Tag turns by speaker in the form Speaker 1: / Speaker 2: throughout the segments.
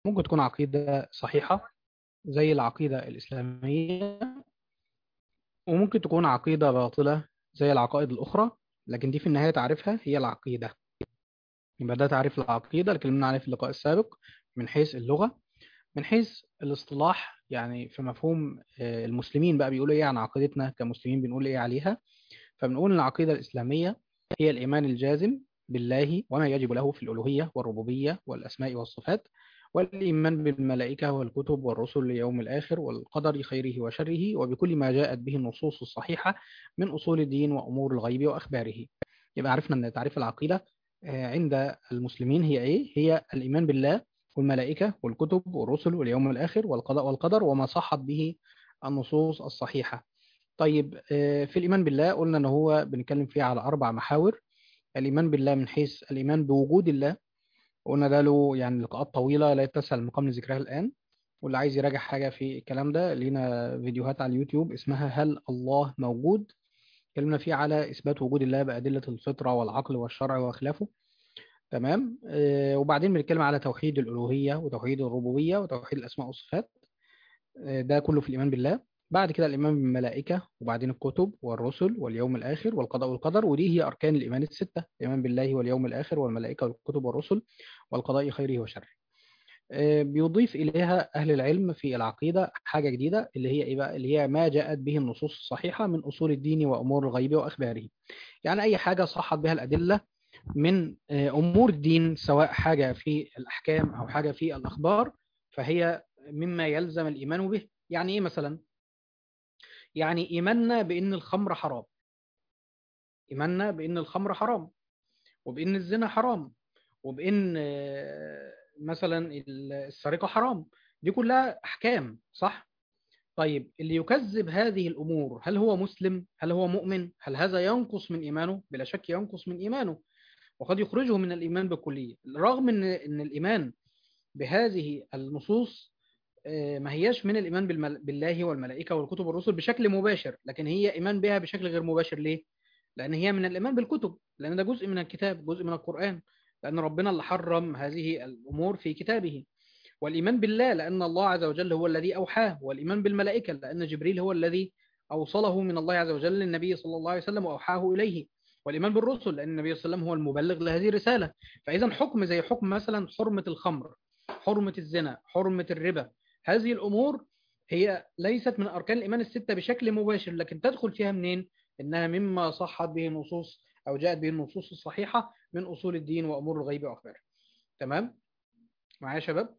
Speaker 1: ممكن تكون عقيدة صحيحة زي العقيدة الإسلامية وممكن تكون عقيدة باطلة زي العقائد الأخرى لكن دي في النهاية تعرفها هي العقيدة يبقى ده تعريف العقيدة اللي اتكلمنا عليه في اللقاء السابق من حيث اللغة من حيث الاصطلاح يعني في مفهوم آه، المسلمين بقى بيقولوا ايه عن عقيدتنا كمسلمين بنقول ايه عليها فبنقول ان العقيدة الإسلامية هي الإيمان الجازم بالله وما يجب له في الألوهية والربوبية والأسماء والصفات والإيمان بالملائكة والكتب والرسل ليوم الآخر والقدر خيره وشره وبكل ما جاءت به النصوص الصحيحة من أصول الدين وأمور الغيب وأخباره يبقى عرفنا أن تعريف العقيدة آه، عند المسلمين هي إيه؟ هي الإيمان بالله والملائكة والكتب والرسل واليوم الآخر والقضاء والقدر وما صحت به النصوص الصحيحة طيب آه، في الإيمان بالله قلنا أن هو بنتكلم فيه على أربع محاور الإيمان بالله من حيث الإيمان بوجود الله قلنا ده له يعني لقاءات طويلة لا يتسع المقام لذكرها الآن واللي عايز يراجع حاجة في الكلام ده لينا فيديوهات على اليوتيوب اسمها هل الله موجود اتكلمنا فيه على إثبات وجود الله بأدلة الفطرة والعقل والشرع وخلافه تمام آه، وبعدين بنتكلم على توحيد الألوهية وتوحيد الربوبية وتوحيد الأسماء والصفات آه، ده كله في الإيمان بالله بعد كده الإيمان بالملائكة وبعدين الكتب والرسل واليوم الآخر والقضاء والقدر ودي هي أركان الإيمان الستة الإيمان بالله واليوم الآخر والملائكة والكتب والرسل والقضاء خيره وشره آه، بيضيف إليها أهل العلم في العقيدة حاجة جديدة اللي هي إيه بقى؟ اللي هي ما جاءت به النصوص الصحيحة من أصول الدين وأمور الغيب وأخباره يعني أي حاجة صحت بها الأدلة من آه، أمور الدين سواء حاجة في الأحكام أو حاجة في الأخبار فهي مما يلزم الإيمان به يعني إيه مثلا؟ يعني إيماننا بأن الخمر حرام إيماننا بأن الخمر حرام وبأن الزنا حرام وبأن آه، مثلا السرقة حرام دي كلها أحكام صح؟ طيب اللي يكذب هذه الأمور هل هو مسلم؟ هل هو مؤمن؟ هل هذا ينقص من إيمانه؟ بلا شك ينقص من إيمانه وقد يخرجه من الإيمان بالكلية رغم أن أن الإيمان بهذه النصوص آه، ما هياش من الإيمان بالمل- بالله والملائكة والكتب والرسل بشكل مباشر لكن هي إيمان بها بشكل غير مباشر ليه؟ لأن هي من الإيمان بالكتب لأن ده جزء من الكتاب جزء من القرآن لأن ربنا اللي حرم هذه الأمور في كتابه والإيمان بالله لأن الله عز وجل هو الذي أوحاه والإيمان بالملائكة لأن جبريل هو الذي أوصله من الله عز وجل للنبي صلى الله عليه وسلم وأوحاه إليه والإيمان بالرسل لأن النبي صلى الله عليه وسلم هو المبلغ لهذه الرسالة فإذا حكم زي حكم مثلا حرمة الخمر حرمة الزنا حرمة الربا هذه الأمور هي ليست من أركان الإيمان الستة بشكل مباشر لكن تدخل فيها منين؟ إنها مما صحت به النصوص أو جاءت به النصوص الصحيحة من أصول الدين وأمور الغيب وأخباره تمام؟ معايا يا شباب؟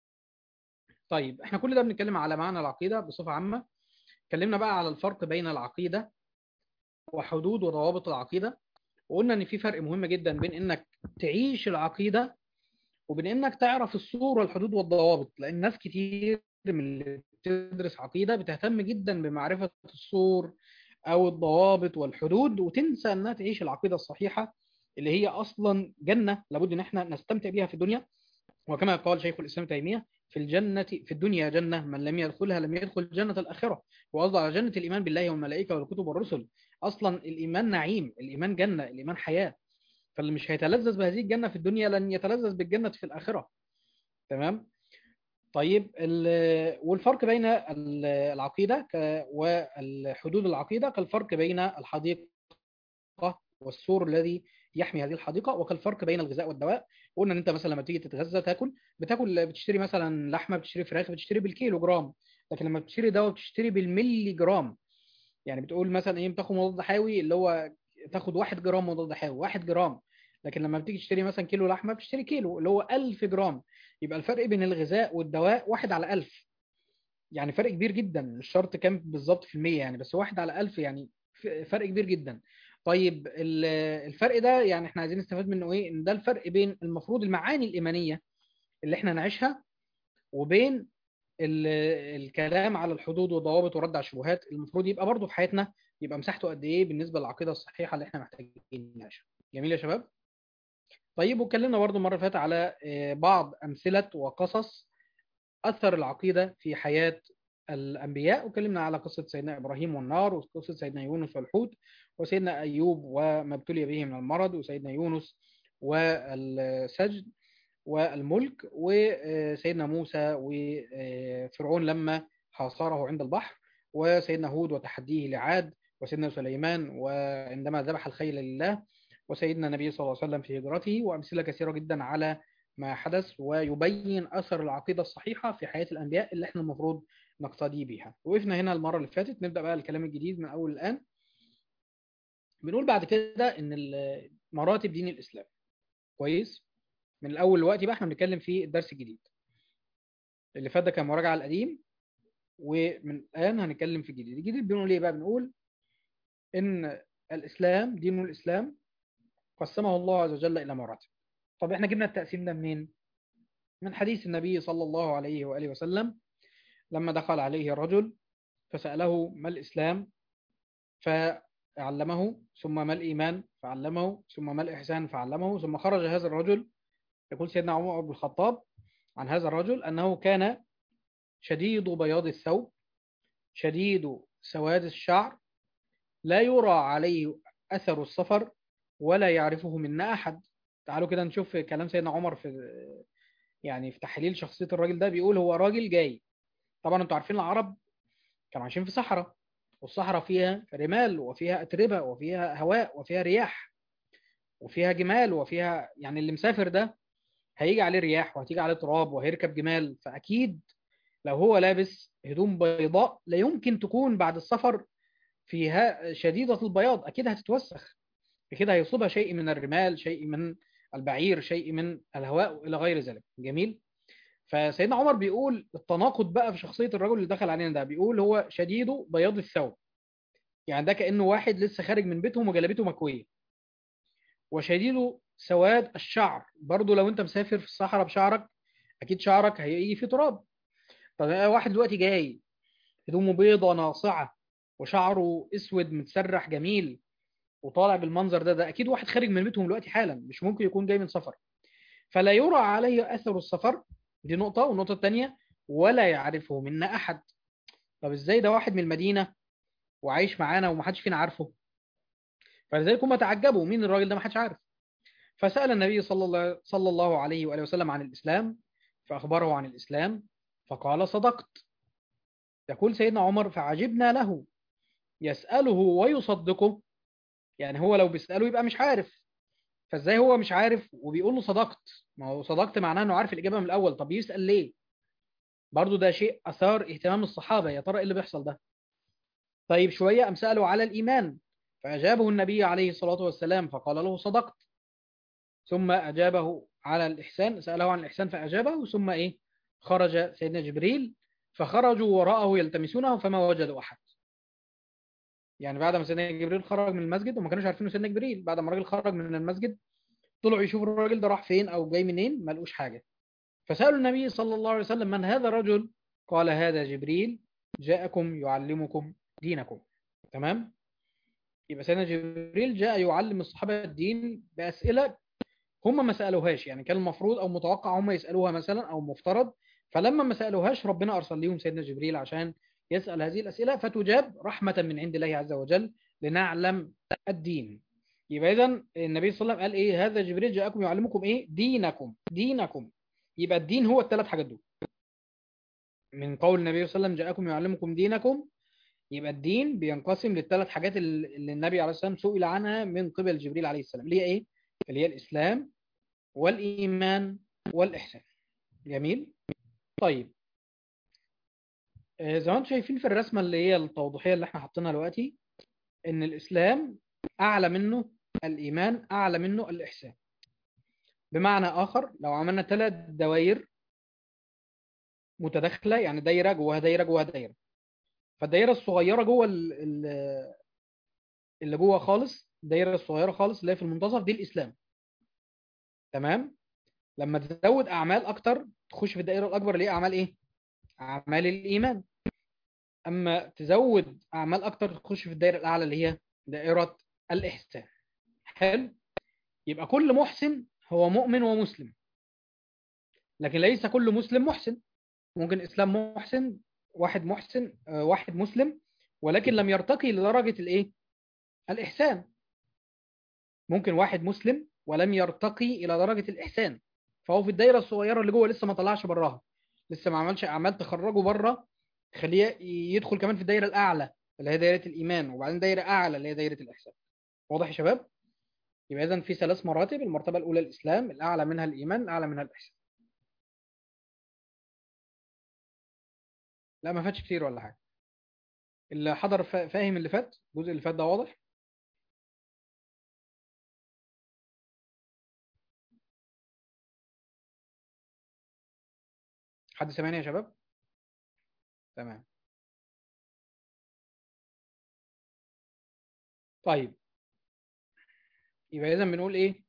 Speaker 1: طيب احنا كل ده بنتكلم على معنى العقيدة بصفة عامة اتكلمنا بقى على الفرق بين العقيدة وحدود وضوابط العقيدة وقلنا ان في فرق مهم جدا بين انك تعيش العقيدة وبين انك تعرف الصورة الحدود والضوابط لان ناس كتير من اللي بتدرس عقيدة بتهتم جدا بمعرفة الصور او الضوابط والحدود وتنسى انها تعيش العقيدة الصحيحة اللي هي اصلا جنة لابد ان احنا نستمتع بيها في الدنيا وكما قال شيخ الاسلام تيمية في الجنة في الدنيا جنة من لم يدخلها لم يدخل جنة الآخرة وقصد على جنة الإيمان بالله والملائكة والكتب والرسل أصلا الإيمان نعيم الإيمان جنة الإيمان حياة فاللي مش هيتلذذ بهذه الجنة في الدنيا لن يتلذذ بالجنة في الآخرة تمام طيب ال- والفرق بين ال- العقيدة ك- والحدود العقيدة كالفرق بين الحديقة والسور الذي يحمي هذه الحديقة وكالفرق بين الغذاء والدواء قلنا ان انت مثلا لما تيجي تتغذى تاكل بتاكل بتشتري مثلا لحمه بتشتري فراخ بتشتري بالكيلو جرام لكن لما بتشتري دواء بتشتري بالملي جرام يعني بتقول مثلا ايه بتاخد مضاد حيوي اللي هو تاخد واحد جرام مضاد حيوي واحد جرام لكن لما بتيجي تشتري مثلا كيلو لحمه بتشتري كيلو اللي هو 1000 جرام يبقى الفرق بين الغذاء والدواء واحد على 1000 يعني فرق كبير جدا مش شرط كام بالظبط في المية يعني بس واحد على 1000 يعني ف- فرق كبير جدا طيب ال- الفرق ده يعني احنا عايزين نستفاد منه ايه ان ده الفرق بين المفروض المعاني الإيمانية اللي احنا نعيشها وبين ال- الكلام على الحدود والضوابط والرد على الشبهات المفروض يبقى برضه في حياتنا يبقى مساحته قد ايه بالنسبة للعقيدة الصحيحة اللي احنا محتاجين نعيشها جميل يا شباب طيب واتكلمنا برضه المرة اللي فاتت على آه، بعض أمثلة وقصص أثر العقيدة في حياة الأنبياء وكلمنا على قصة سيدنا إبراهيم والنار وقصة سيدنا يونس والحوت وسيدنا أيوب وما ابتلي به من المرض وسيدنا يونس والسجن والملك وسيدنا موسى وفرعون لما حاصره عند البحر وسيدنا هود وتحديه لعاد وسيدنا سليمان وعندما ذبح الخيل لله وسيدنا النبي صلى الله عليه وسلم في هجرته وأمثلة كثيرة جدا على ما حدث ويبين أثر العقيدة الصحيحة في حياة الأنبياء اللي احنا المفروض نقتدي بيها وقفنا هنا المرة اللي فاتت نبدأ بقى الكلام الجديد من أول الآن بنقول بعد كده إن مراتب دين الإسلام كويس من الأول دلوقتي بقى احنا بنتكلم في الدرس الجديد اللي فات ده كان مراجعة القديم ومن الآن هنتكلم في الجديد الجديد بنقول إيه بقى بنقول إن الإسلام دين الإسلام قسمه الله عز وجل إلى مراتب طب احنا جبنا التقسيم ده منين من حديث النبي صلى الله عليه وآله وسلم لما دخل عليه رجل فسأله ما الإسلام فعلمه ثم ما الإيمان فعلمه ثم ما الإحسان فعلمه ثم خرج هذا الرجل يقول سيدنا عمر بن الخطاب عن هذا الرجل أنه كان شديد بياض الثوب شديد سواد الشعر لا يرى عليه أثر السفر ولا يعرفه منا أحد تعالوا كده نشوف كلام سيدنا عمر في يعني في تحليل شخصية الراجل ده بيقول هو راجل جاي طبعا انتوا عارفين العرب كانوا عايشين في صحراء والصحراء فيها رمال وفيها أتربة وفيها هواء وفيها رياح وفيها جمال وفيها يعني اللي مسافر ده هيجي عليه رياح وهتيجي عليه تراب وهيركب جمال فأكيد لو هو لابس هدوم بيضاء لا يمكن تكون بعد السفر فيها شديدة البياض أكيد هتتوسخ أكيد هيصيبها شيء من الرمال شيء من البعير شيء من الهواء إلى غير ذلك جميل فسيدنا عمر بيقول التناقض بقى في شخصية الرجل اللي دخل علينا ده بيقول هو شديد بياض الثوب يعني ده كأنه واحد لسه خارج من بيتهم وجلبته مكوية وشديد سواد الشعر برضو لو انت مسافر في الصحراء بشعرك اكيد شعرك هيجي فيه تراب طب واحد دلوقتي جاي هدومه بيضة ناصعة وشعره اسود متسرح جميل وطالع بالمنظر ده ده اكيد واحد خارج من بيتهم دلوقتي حالا مش ممكن يكون جاي من سفر فلا يرى عليه اثر السفر دي نقطة والنقطة الثانية ولا يعرفه منا احد طب ازاي ده واحد من المدينة وعايش معانا ومحدش فينا عارفه فلذلك هم تعجبوا مين الراجل ده محدش عارف فسأل النبي صلى الله, صلى الله عليه وآله وسلم عن الإسلام فأخبره عن الإسلام فقال صدقت يقول سيدنا عمر فعجبنا له يسأله ويصدقه يعني هو لو بيسأله يبقى مش عارف فازاي هو مش عارف وبيقول له صدقت ما هو صدقت معناه انه عارف الإجابة من الأول طب يسأل ليه برضو ده شيء أثار اهتمام الصحابة يا ترى ايه اللي بيحصل ده طيب شوية أم سألوا على الإيمان فأجابه النبي عليه الصلاة والسلام فقال له صدقت ثم أجابه على الإحسان سأله عن الإحسان فأجابه ثم إيه خرج سيدنا جبريل فخرجوا وراءه يلتمسونه فما وجدوا أحد يعني بعد ما سيدنا جبريل خرج من المسجد وما كانوش عارفين سيدنا جبريل بعد ما الراجل خرج من المسجد طلعوا يشوفوا الراجل ده راح فين أو جاي منين ما لقوش حاجة فسألوا النبي صلى الله عليه وسلم من هذا الرجل قال هذا جبريل جاءكم يعلمكم دينكم تمام يبقى سيدنا جبريل جاء يعلم الصحابة الدين بأسئلة هم ما سألوهاش يعني كان المفروض أو متوقع هم يسألوها مثلا أو مفترض فلما ما سألوهاش ربنا أرسل لهم سيدنا جبريل عشان يسأل هذه الأسئلة فتجاب رحمة من عند الله عز وجل لنعلم الدين يبقى إذا النبي صلى الله عليه وسلم قال إيه هذا جبريل جاءكم يعلمكم إيه دينكم دينكم يبقى الدين هو الثلاث حاجات دول من قول النبي صلى الله عليه وسلم جاءكم يعلمكم دينكم يبقى الدين بينقسم للثلاث حاجات اللي النبي عليه السلام سئل عنها من قبل جبريل عليه السلام اللي هي ايه اللي هي الاسلام والايمان والاحسان جميل طيب زي ما انتم شايفين في الرسمه اللي هي التوضيحيه اللي احنا حاطينها دلوقتي ان الاسلام اعلى منه الايمان اعلى منه الاحسان بمعنى اخر لو عملنا ثلاث دوائر متداخله يعني دايره جواها دايره جواها دايره فالدايره الصغيره جوه اللي جوه خالص الدايره الصغيره خالص اللي هي في المنتصف دي الاسلام تمام لما تزود اعمال اكتر تخش في الدائره الاكبر اللي هي اعمال ايه اعمال الايمان اما تزود اعمال اكتر تخش في الدائره الاعلى اللي هي دائره الاحسان حلو يبقى كل محسن هو مؤمن ومسلم لكن ليس كل مسلم محسن ممكن اسلام محسن واحد محسن واحد مسلم ولكن لم يرتقي لدرجة الايه الإحسان ممكن واحد مسلم ولم يرتقي إلى درجة الإحسان فهو في الدايره الصغيره اللي جوه لسه ما طلعش براها لسه ما عملش اعمال تخرجه بره تخليه يدخل كمان في الدايره الاعلى اللي هي دايره الايمان وبعدين دايره اعلى اللي هي دايره الاحسان واضح يا شباب يبقى اذا في ثلاث مراتب المرتبه الاولى الاسلام الاعلى منها الايمان الاعلى منها الاحسان لا ما فاتش كتير ولا حاجه اللي حضر فا- فاهم اللي فات الجزء اللي فات ده واضح حد سامعني يا شباب تمام طيب يبقى اذا بنقول ايه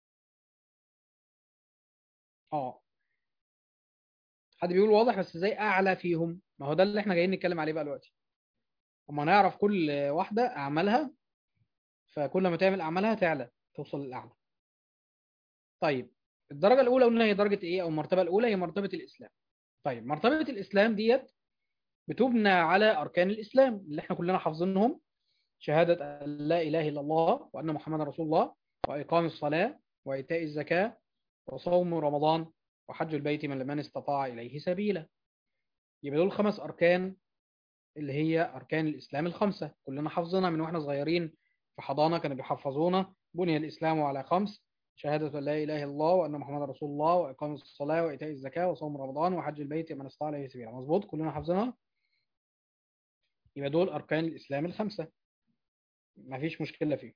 Speaker 1: اه حد بيقول واضح بس ازاي اعلى فيهم ما هو ده اللي احنا جايين نتكلم عليه بقى دلوقتي اما نعرف كل واحده اعمالها فكل ما تعمل اعمالها تعلى توصل للاعلى طيب الدرجه الاولى قلنا هي درجه ايه او المرتبه الاولى هي مرتبه الاسلام طيب مرتبه الاسلام ديت بتبنى على اركان الاسلام اللي احنا كلنا حافظينهم شهاده ان لا اله الا الله وان محمدا رسول الله واقام الصلاه وايتاء الزكاه وصوم رمضان وحج البيت من لمن استطاع اليه سبيلا يبقى دول خمس اركان اللي هي اركان الاسلام الخمسه كلنا حافظينها من واحنا صغيرين في حضانه كانوا بيحفظونا بني الاسلام على خمس شهادة أن لا إله إلا الله وأن محمد رسول الله وإقام الصلاة وإيتاء الزكاة وصوم رمضان وحج البيت من استطاع إليه سبيلا مظبوط كلنا حافظينها يبقى دول أركان الإسلام الخمسة مفيش مشكلة فيه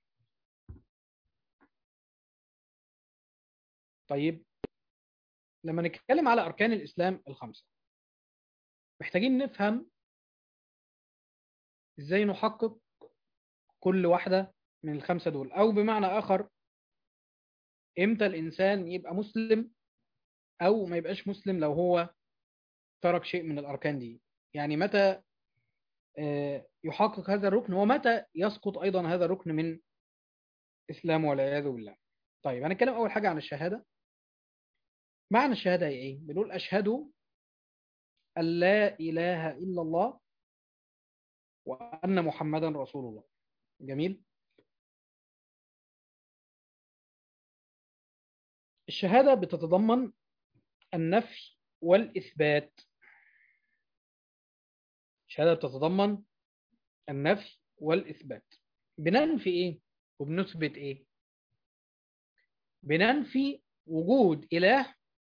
Speaker 1: طيب لما نتكلم على أركان الإسلام الخمسة محتاجين نفهم إزاي نحقق كل واحدة من الخمسة دول أو بمعنى آخر إمتى الإنسان يبقى مسلم أو ما يبقاش مسلم لو هو ترك شيء من الأركان دي يعني متى آه، يحقق هذا الركن ومتى يسقط أيضا هذا الركن من إسلام والعياذ بالله طيب هنتكلم أول حاجة عن الشهادة معنى الشهادة هي إيه؟ بنقول أشهد أن لا إله إلا الله وأن محمدا رسول الله جميل الشهادة بتتضمن النفي والإثبات الشهادة بتتضمن النفي والإثبات بننفي إيه وبنثبت إيه بننفي وجود إله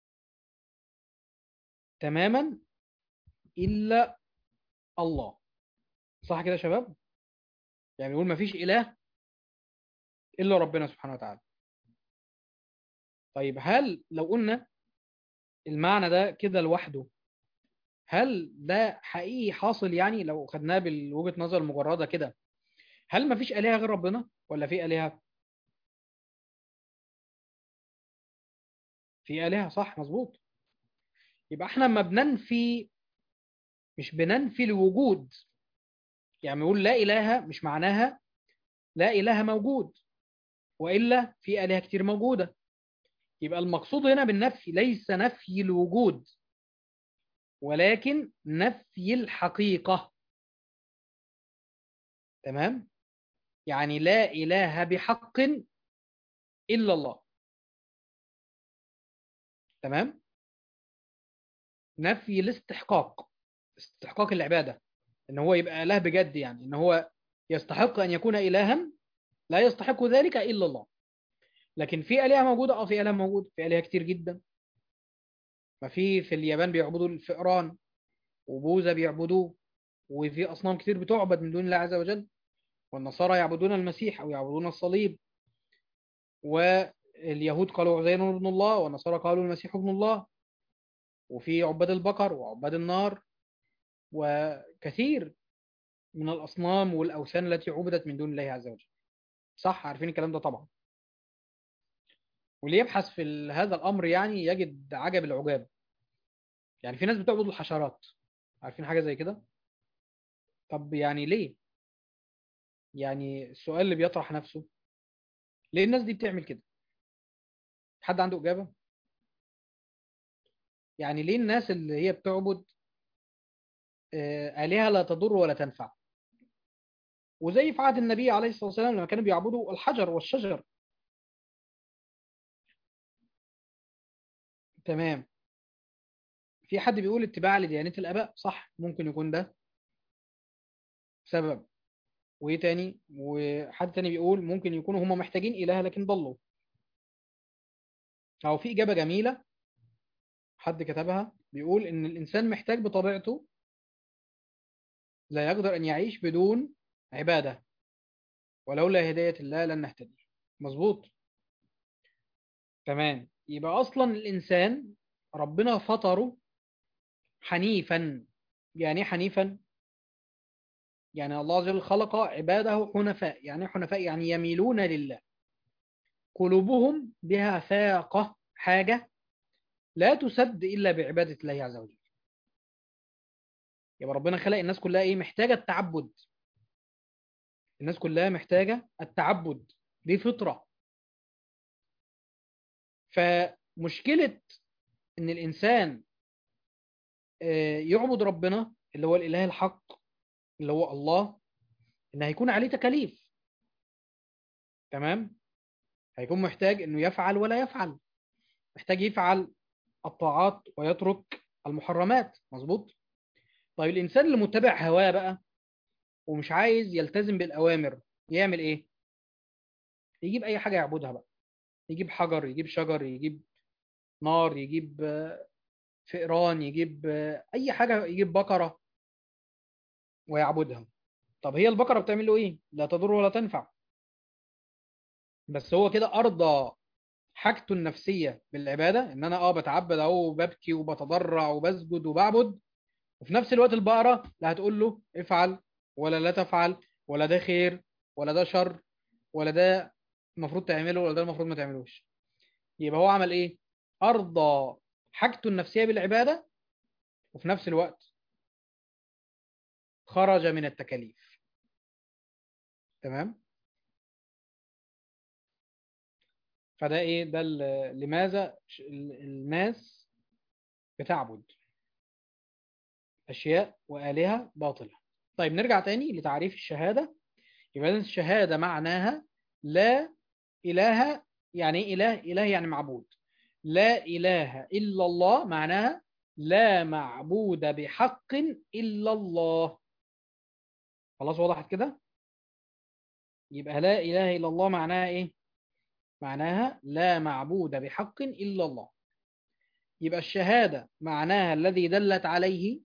Speaker 1: تماما إلا الله صح كده يا شباب يعني نقول مفيش إله إلا ربنا سبحانه وتعالى طيب هل لو قلنا المعنى ده كده لوحده هل ده حقيقي حاصل يعني لو خدناه بالوجهة نظر المجردة كده هل مفيش آلهة غير ربنا ولا في آلهة في آلهة صح مظبوط يبقى احنا ما بننفي مش بننفي الوجود يعني نقول لا إله مش معناها لا إله موجود وإلا في آلهة كتير موجودة يبقى المقصود هنا بالنفي ليس نفي الوجود ولكن نفي الحقيقة تمام يعني لا إله بحق إلا الله تمام نفي الاستحقاق استحقاق العبادة ان هو يبقى اله بجد يعني ان هو يستحق ان يكون الها لا يستحق ذلك الا الله لكن في الهه موجوده اه في اله موجود في الهه كتير جدا ما في في اليابان بيعبدوا الفئران وبوذا بيعبدوه وفي اصنام كتير بتعبد من دون الله عز وجل والنصارى يعبدون المسيح او يعبدون الصليب واليهود قالوا عزير ابن الله والنصارى قالوا المسيح ابن الله وفي عباد البقر وعباد النار وكثير من الأصنام والأوثان التي عبدت من دون الله عز وجل صح عارفين الكلام ده طبعا واللي يبحث في ال- هذا الأمر يعني يجد عجب العجاب يعني في ناس بتعبد الحشرات عارفين حاجة زي كده طب يعني ليه يعني السؤال اللي بيطرح نفسه ليه الناس دي بتعمل كده حد عنده إجابة يعني ليه الناس اللي هي بتعبد آه، آلهة لا تضر ولا تنفع وزي في عهد النبي عليه الصلاة والسلام لما كانوا بيعبدوا الحجر والشجر تمام في حد بيقول اتباع لديانة الآباء صح ممكن يكون ده سبب وايه تاني وحد تاني بيقول ممكن يكونوا هم محتاجين إله لكن ضلوا أو في إجابة جميلة حد كتبها بيقول إن الإنسان محتاج بطبيعته لا يقدر أن يعيش بدون عبادة ولولا هداية الله لن نهتدي مظبوط تمام يبقى أصلا الإنسان ربنا فطره حنيفا يعني إيه حنيفا يعني الله عز وجل خلق عباده حنفاء يعني إيه حنفاء يعني يميلون لله قلوبهم بها فاقة حاجة لا تسد إلا بعبادة الله عز وجل يبقى ربنا خلق الناس كلها إيه محتاجة التعبد الناس كلها محتاجة التعبد دي فطرة فمشكلة إن الإنسان آه، يعبد ربنا اللي هو الإله الحق اللي هو الله إن هيكون عليه تكاليف تمام هيكون محتاج إنه يفعل ولا يفعل محتاج يفعل الطاعات ويترك المحرمات مظبوط طيب الإنسان اللي متبع هواه بقى ومش عايز يلتزم بالأوامر يعمل إيه؟ يجيب أي حاجة يعبدها بقى يجيب حجر يجيب شجر يجيب نار يجيب آه، فئران يجيب آه، أي حاجة يجيب بقرة ويعبدها طب هي البقرة بتعمل له إيه؟ لا تضر ولا تنفع بس هو كده أرضى حاجته النفسية بالعبادة إن أنا أه بتعبد أهو وببكي وبتضرع وبسجد وبعبد وفي نفس الوقت البقرة لا هتقول له افعل ولا لا تفعل ولا ده خير ولا ده شر ولا ده المفروض تعمله ولا ده المفروض ما تعملوش يبقى هو عمل ايه ارضى حاجته النفسية بالعبادة وفي نفس الوقت خرج من التكاليف تمام فده ايه ده ال- لماذا ش- ال- الناس بتعبد أشياء وآلهة باطلة طيب نرجع تاني لتعريف الشهادة يبقى إذن الشهادة معناها لا إله يعني إيه إله إله يعني معبود لا إله إلا الله معناها لا معبود بحق إلا الله خلاص وضحت كده يبقى لا إله إلا الله معناها إيه معناها لا معبود بحق إلا الله يبقى الشهادة معناها الذي دلت عليه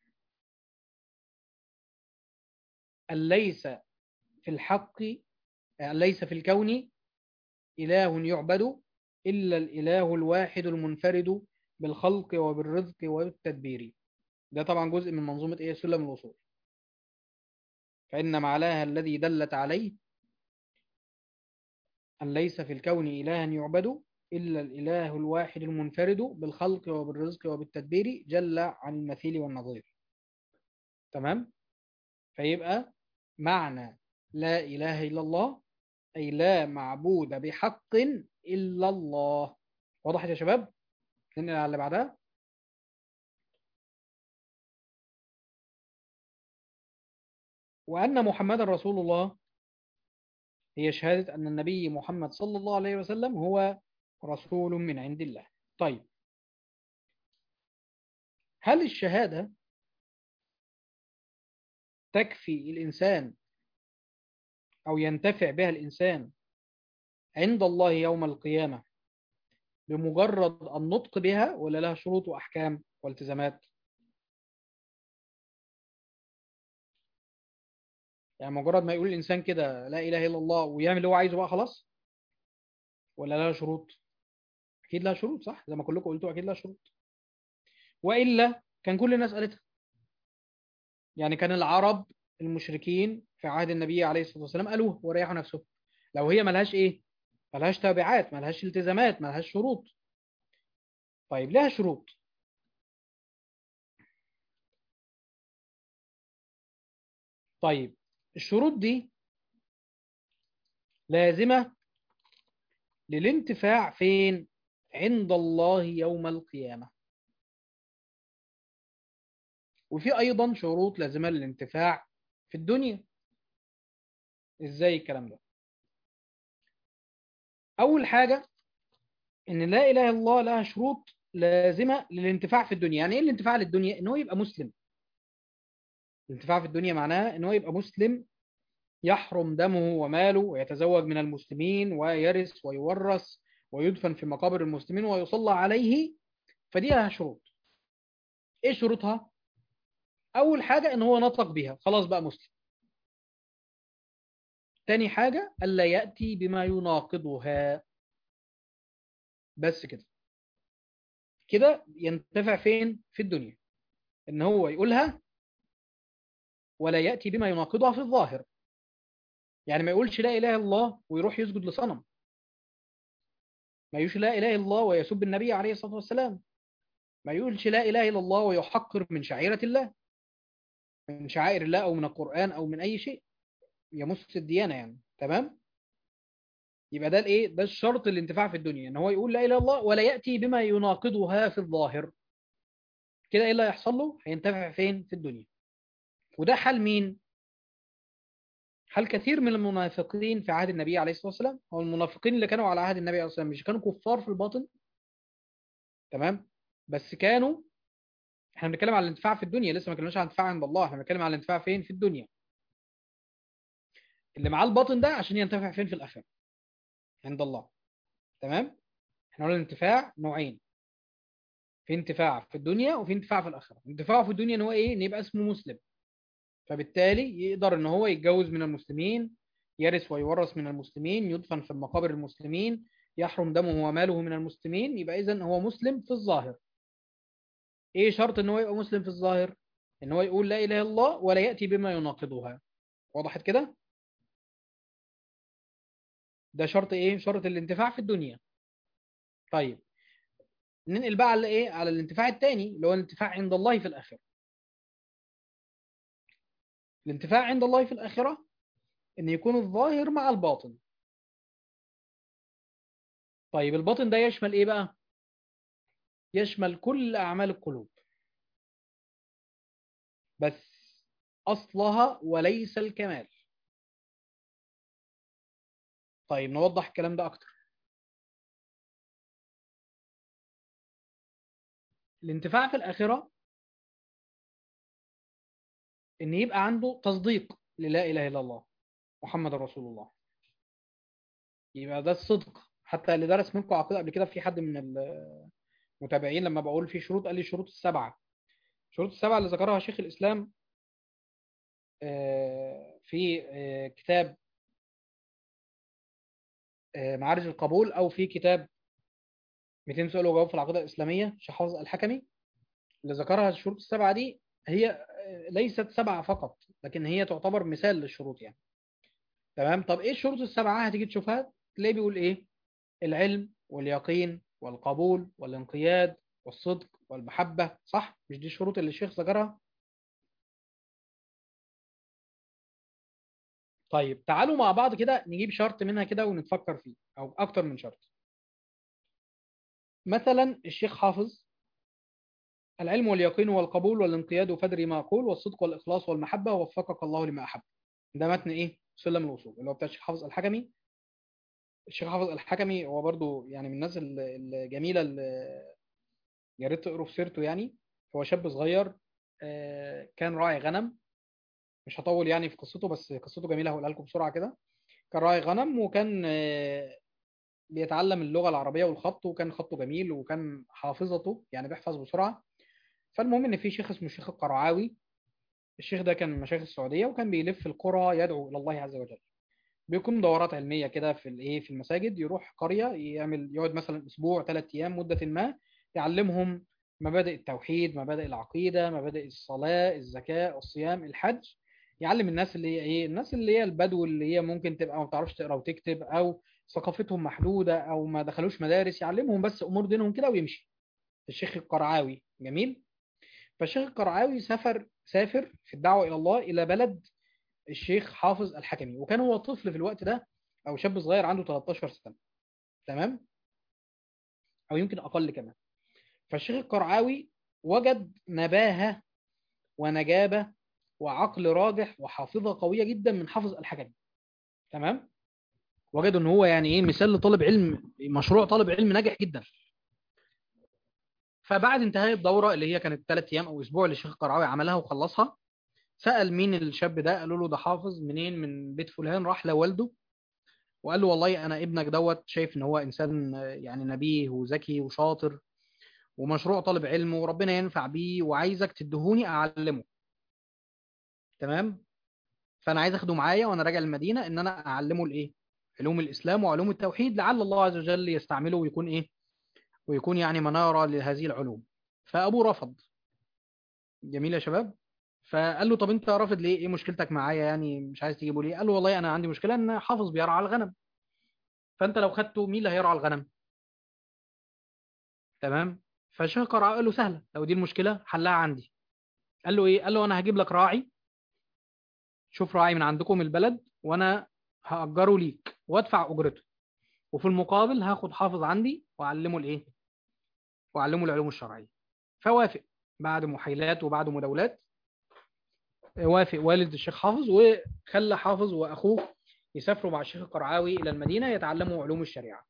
Speaker 1: أن ليس في الحق أن ليس في الكون إله يعبد إلا الإله الواحد المنفرد بالخلق وبالرزق وبالتدبير ده طبعا جزء من منظومة إيه سلم الوصول فإن معناها الذي دلت عليه أن ليس في الكون إله يعبد إلا الإله الواحد المنفرد بالخلق وبالرزق وبالتدبير جل عن المثيل والنظير تمام فيبقى معنى لا إله إلا الله أي لا معبود بحق إلا الله واضح يا شباب ننقل على اللي بعدها وأن محمد رسول الله هي شهادة أن النبي محمد صلى الله عليه وسلم هو رسول من عند الله طيب هل الشهادة تكفي الإنسان أو ينتفع بها الإنسان عند الله يوم القيامة بمجرد النطق بها ولا لها شروط وأحكام والتزامات يعني مجرد ما يقول الإنسان كده لا إله إلا الله ويعمل اللي هو عايزه بقى خلاص ولا لها شروط أكيد لها شروط صح زي ما كلكم قلتوا أكيد لها شروط وإلا كان كل الناس قالتها يعني كان العرب المشركين في عهد النبي عليه الصلاة والسلام قالوها وريحوا نفسهم لو هي ملهاش إيه ملهاش تابعات ملهاش التزامات ملهاش شروط طيب لها شروط طيب الشروط دي لازمة للانتفاع فين عند الله يوم القيامة وفي أيضا شروط لازمة للانتفاع في الدنيا إزاي الكلام ده أول حاجة إن لا إله إلا الله لها شروط لازمة للانتفاع في الدنيا يعني ايه الانتفاع للدنيا ان هو يبقى مسلم الانتفاع في الدنيا معناه ان هو يبقى مسلم يحرم دمه وماله ويتزوج من المسلمين ويرث ويورث ويدفن في مقابر المسلمين ويصلى عليه فدي لها شروط ايه شروطها اول حاجة ان هو نطق بها خلاص بقى مسلم تاني حاجة ألا يأتي بما يناقضها بس كده كده ينتفع فين في الدنيا ان هو يقولها ولا يأتي بما يناقضها في الظاهر يعني ما يقولش لا إله إلا الله ويروح يسجد لصنم ما يقولش لا إله إلا الله ويسب النبي عليه الصلاة والسلام ما يقولش لا إله إلا الله ويحقر من شعيرة الله من شعائر الله أو من القرآن أو من أي شيء يمس الديانة يعني تمام يبقى ده الايه ده الشرط الانتفاع في الدنيا ان هو يقول لا اله الا الله ولا ياتي بما يناقضها في الظاهر كده ايه اللي هيحصل له هينتفع فين في الدنيا وده حال مين حال كثير من المنافقين في عهد النبي عليه الصلاه والسلام هو المنافقين اللي كانوا على عهد النبي عليه الصلاه والسلام مش كانوا كفار في الباطن تمام بس كانوا احنا بنتكلم على الانتفاع في الدنيا لسه ما كناش عن الانتفاع عند الله احنا بنتكلم على الانتفاع فين في الدنيا اللي معاه الباطن ده عشان ينتفع فين في الاخره عند الله تمام احنا قلنا الانتفاع نوعين في انتفاع في الدنيا وفي انتفاع في الاخره انتفاعه في الدنيا ان هو ايه ان يبقى اسمه مسلم فبالتالي يقدر ان هو يتجوز من المسلمين يرث ويورث من المسلمين يدفن في مقابر المسلمين يحرم دمه وماله من المسلمين يبقى اذا هو مسلم في الظاهر ايه شرط ان هو يبقى مسلم في الظاهر ان هو يقول لا اله الا الله ولا ياتي بما يناقضها وضحت كده ده شرط ايه شرط الانتفاع في الدنيا طيب ننقل بقى على ايه على الانتفاع الثاني اللي هو الانتفاع عند الله في الاخره الانتفاع عند الله في الاخره ان يكون الظاهر مع الباطن طيب الباطن ده يشمل ايه بقى يشمل كل اعمال القلوب بس اصلها وليس الكمال طيب نوضح الكلام ده اكتر الانتفاع في الآخرة إن يبقى عنده تصديق للا إله إلا الله محمد رسول الله يبقى ده الصدق حتى اللي درس منكم عقيدة قبل كده في حد من المتابعين لما بقول في شروط قال لي الشروط السبعة الشروط السبعة اللي ذكرها شيخ الإسلام في كتاب معارج القبول أو في كتاب 200 سؤال وجواب في العقيدة الإسلامية شيخ حافظ الحكمي اللي ذكرها الشروط السبعة دي هي ليست سبعة فقط لكن هي تعتبر مثال للشروط يعني تمام طب ايه الشروط السبعة هتيجي تشوفها تلاقيه بيقول ايه العلم واليقين والقبول والانقياد والصدق والمحبة صح مش دي الشروط اللي الشيخ ذكرها طيب تعالوا مع بعض كده نجيب شرط منها كده ونتفكر فيه او اكتر من شرط مثلا الشيخ حافظ العلم واليقين والقبول والانقياد فدري ما أقول والصدق والإخلاص والمحبة ووفقك الله لما أحب ده متن إيه؟ سلم الوصول اللي هو بتاع الشيخ حافظ الحكمي الشيخ حافظ الحكمي هو برضو يعني من الناس الجميلة اللي يا ريت تقروا في سيرته يعني هو شاب صغير كان راعي غنم مش هطول يعني في قصته بس قصته جميلة هقولها لكم بسرعة كده كان راعي غنم وكان بيتعلم اللغة العربية والخط وكان خطه جميل وكان حافظته يعني بيحفظ بسرعة فالمهم ان في شيخ اسمه الشيخ القرعاوي الشيخ ده كان من مشايخ السعوديه وكان بيلف القرى يدعو الى الله عز وجل بيقوم دورات علميه كده في الايه في المساجد يروح قريه يعمل يقعد مثلا اسبوع ثلاث ايام مده ما يعلمهم مبادئ التوحيد مبادئ العقيده مبادئ الصلاه الزكاه الصيام الحج يعلم الناس اللي هي ايه الناس اللي هي البدو اللي هي ممكن تبقى ما بتعرفش تقرا وتكتب او ثقافتهم محدوده او ما دخلوش مدارس يعلمهم بس امور دينهم كده ويمشي الشيخ القرعاوي جميل فالشيخ القرعاوي سافر سافر في الدعوة إلى الله إلى بلد الشيخ حافظ الحكمي وكان هو طفل في الوقت ده أو شاب صغير عنده 13 سنة تمام أو يمكن أقل كمان فالشيخ القرعاوي وجد نباهة ونجابة وعقل راجح وحافظة قوية جدا من حافظ الحكمي تمام وجد ان هو يعني ايه مثال لطالب علم مشروع طالب علم ناجح جدا فبعد انتهاء الدورة اللي هي كانت ثلاث أيام أو أسبوع اللي الشيخ القرعاوي عملها وخلصها سأل مين الشاب ده قالوا له ده حافظ منين من بيت فلان راح لوالده وقال له والله أنا ابنك دوت شايف إن هو إنسان يعني نبيه وذكي وشاطر ومشروع طالب علم وربنا ينفع بيه وعايزك تدهوني أعلمه تمام فأنا عايز أخده معايا وأنا راجع المدينة إن أنا أعلمه الإيه علوم الإسلام وعلوم التوحيد لعل الله عز وجل يستعمله ويكون إيه ويكون يعني منارة لهذه العلوم فأبوه رفض جميل يا شباب فقال له طب انت رافض ليه ايه مشكلتك معايا يعني مش عايز تجيبه ليه قال له والله انا عندي مشكله ان حافظ بيرعى الغنم فانت لو خدته مين اللي هيرعى الغنم تمام فالشيخ قرع قال له سهله لو دي المشكله حلها عندي قال له ايه قال له انا هجيب لك راعي شوف راعي من عندكم البلد وانا هاجره ليك وادفع اجرته وفي المقابل هاخد حافظ عندي واعلمه الايه واعلمه العلوم الشرعيه فوافق بعد محايلات وبعد مداولات وافق والد الشيخ حافظ وخلى حافظ واخوه يسافروا مع الشيخ القرعاوي الى المدينه يتعلموا علوم الشريعه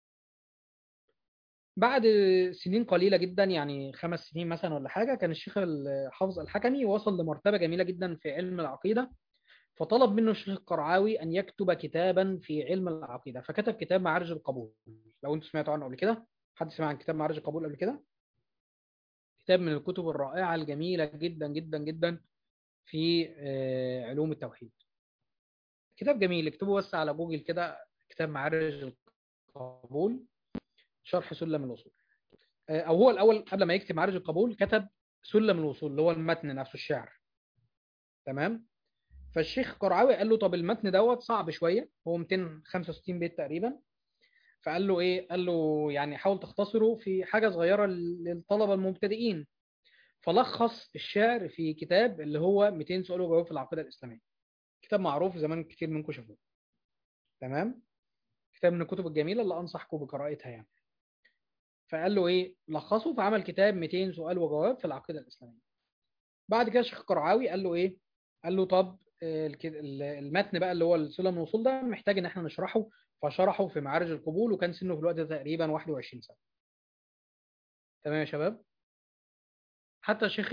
Speaker 1: بعد سنين قليله جدا يعني خمس سنين مثلا ولا حاجه كان الشيخ حافظ الحكمي وصل لمرتبه جميله جدا في علم العقيده فطلب منه الشيخ القرعاوي ان يكتب كتابا في علم العقيده فكتب كتاب معارج القبول لو انتم سمعتوا عنه قبل كده حد سمع عن كتاب معارج القبول قبل كده كتاب من الكتب الرائعه الجميله جدا جدا جدا في علوم التوحيد كتاب جميل اكتبوا بس على جوجل كده كتاب معارج القبول شرح سلم الوصول او هو الاول قبل ما يكتب معارج القبول كتب سلم الوصول اللي هو المتن نفسه الشعر تمام فالشيخ قرعاوي قال له طب المتن دوت صعب شويه هو 265 بيت تقريبا فقال له ايه قال له يعني حاول تختصره في حاجه صغيره للطلبه المبتدئين فلخص الشعر في كتاب اللي هو 200 سؤال وجواب في العقيده الاسلاميه كتاب معروف زمان كتير منكم شافوه تمام كتاب من الكتب الجميله اللي انصحكم بقراءتها يعني فقال له ايه لخصه فعمل كتاب 200 سؤال وجواب في العقيده الاسلاميه بعد كده الشيخ قرعاوي قال له ايه قال له طب المتن بقى اللي هو السلم الوصول ده محتاج ان احنا نشرحه فشرحه في معارج القبول وكان سنه في الوقت ده تقريبا 21 سنه تمام يا شباب حتى الشيخ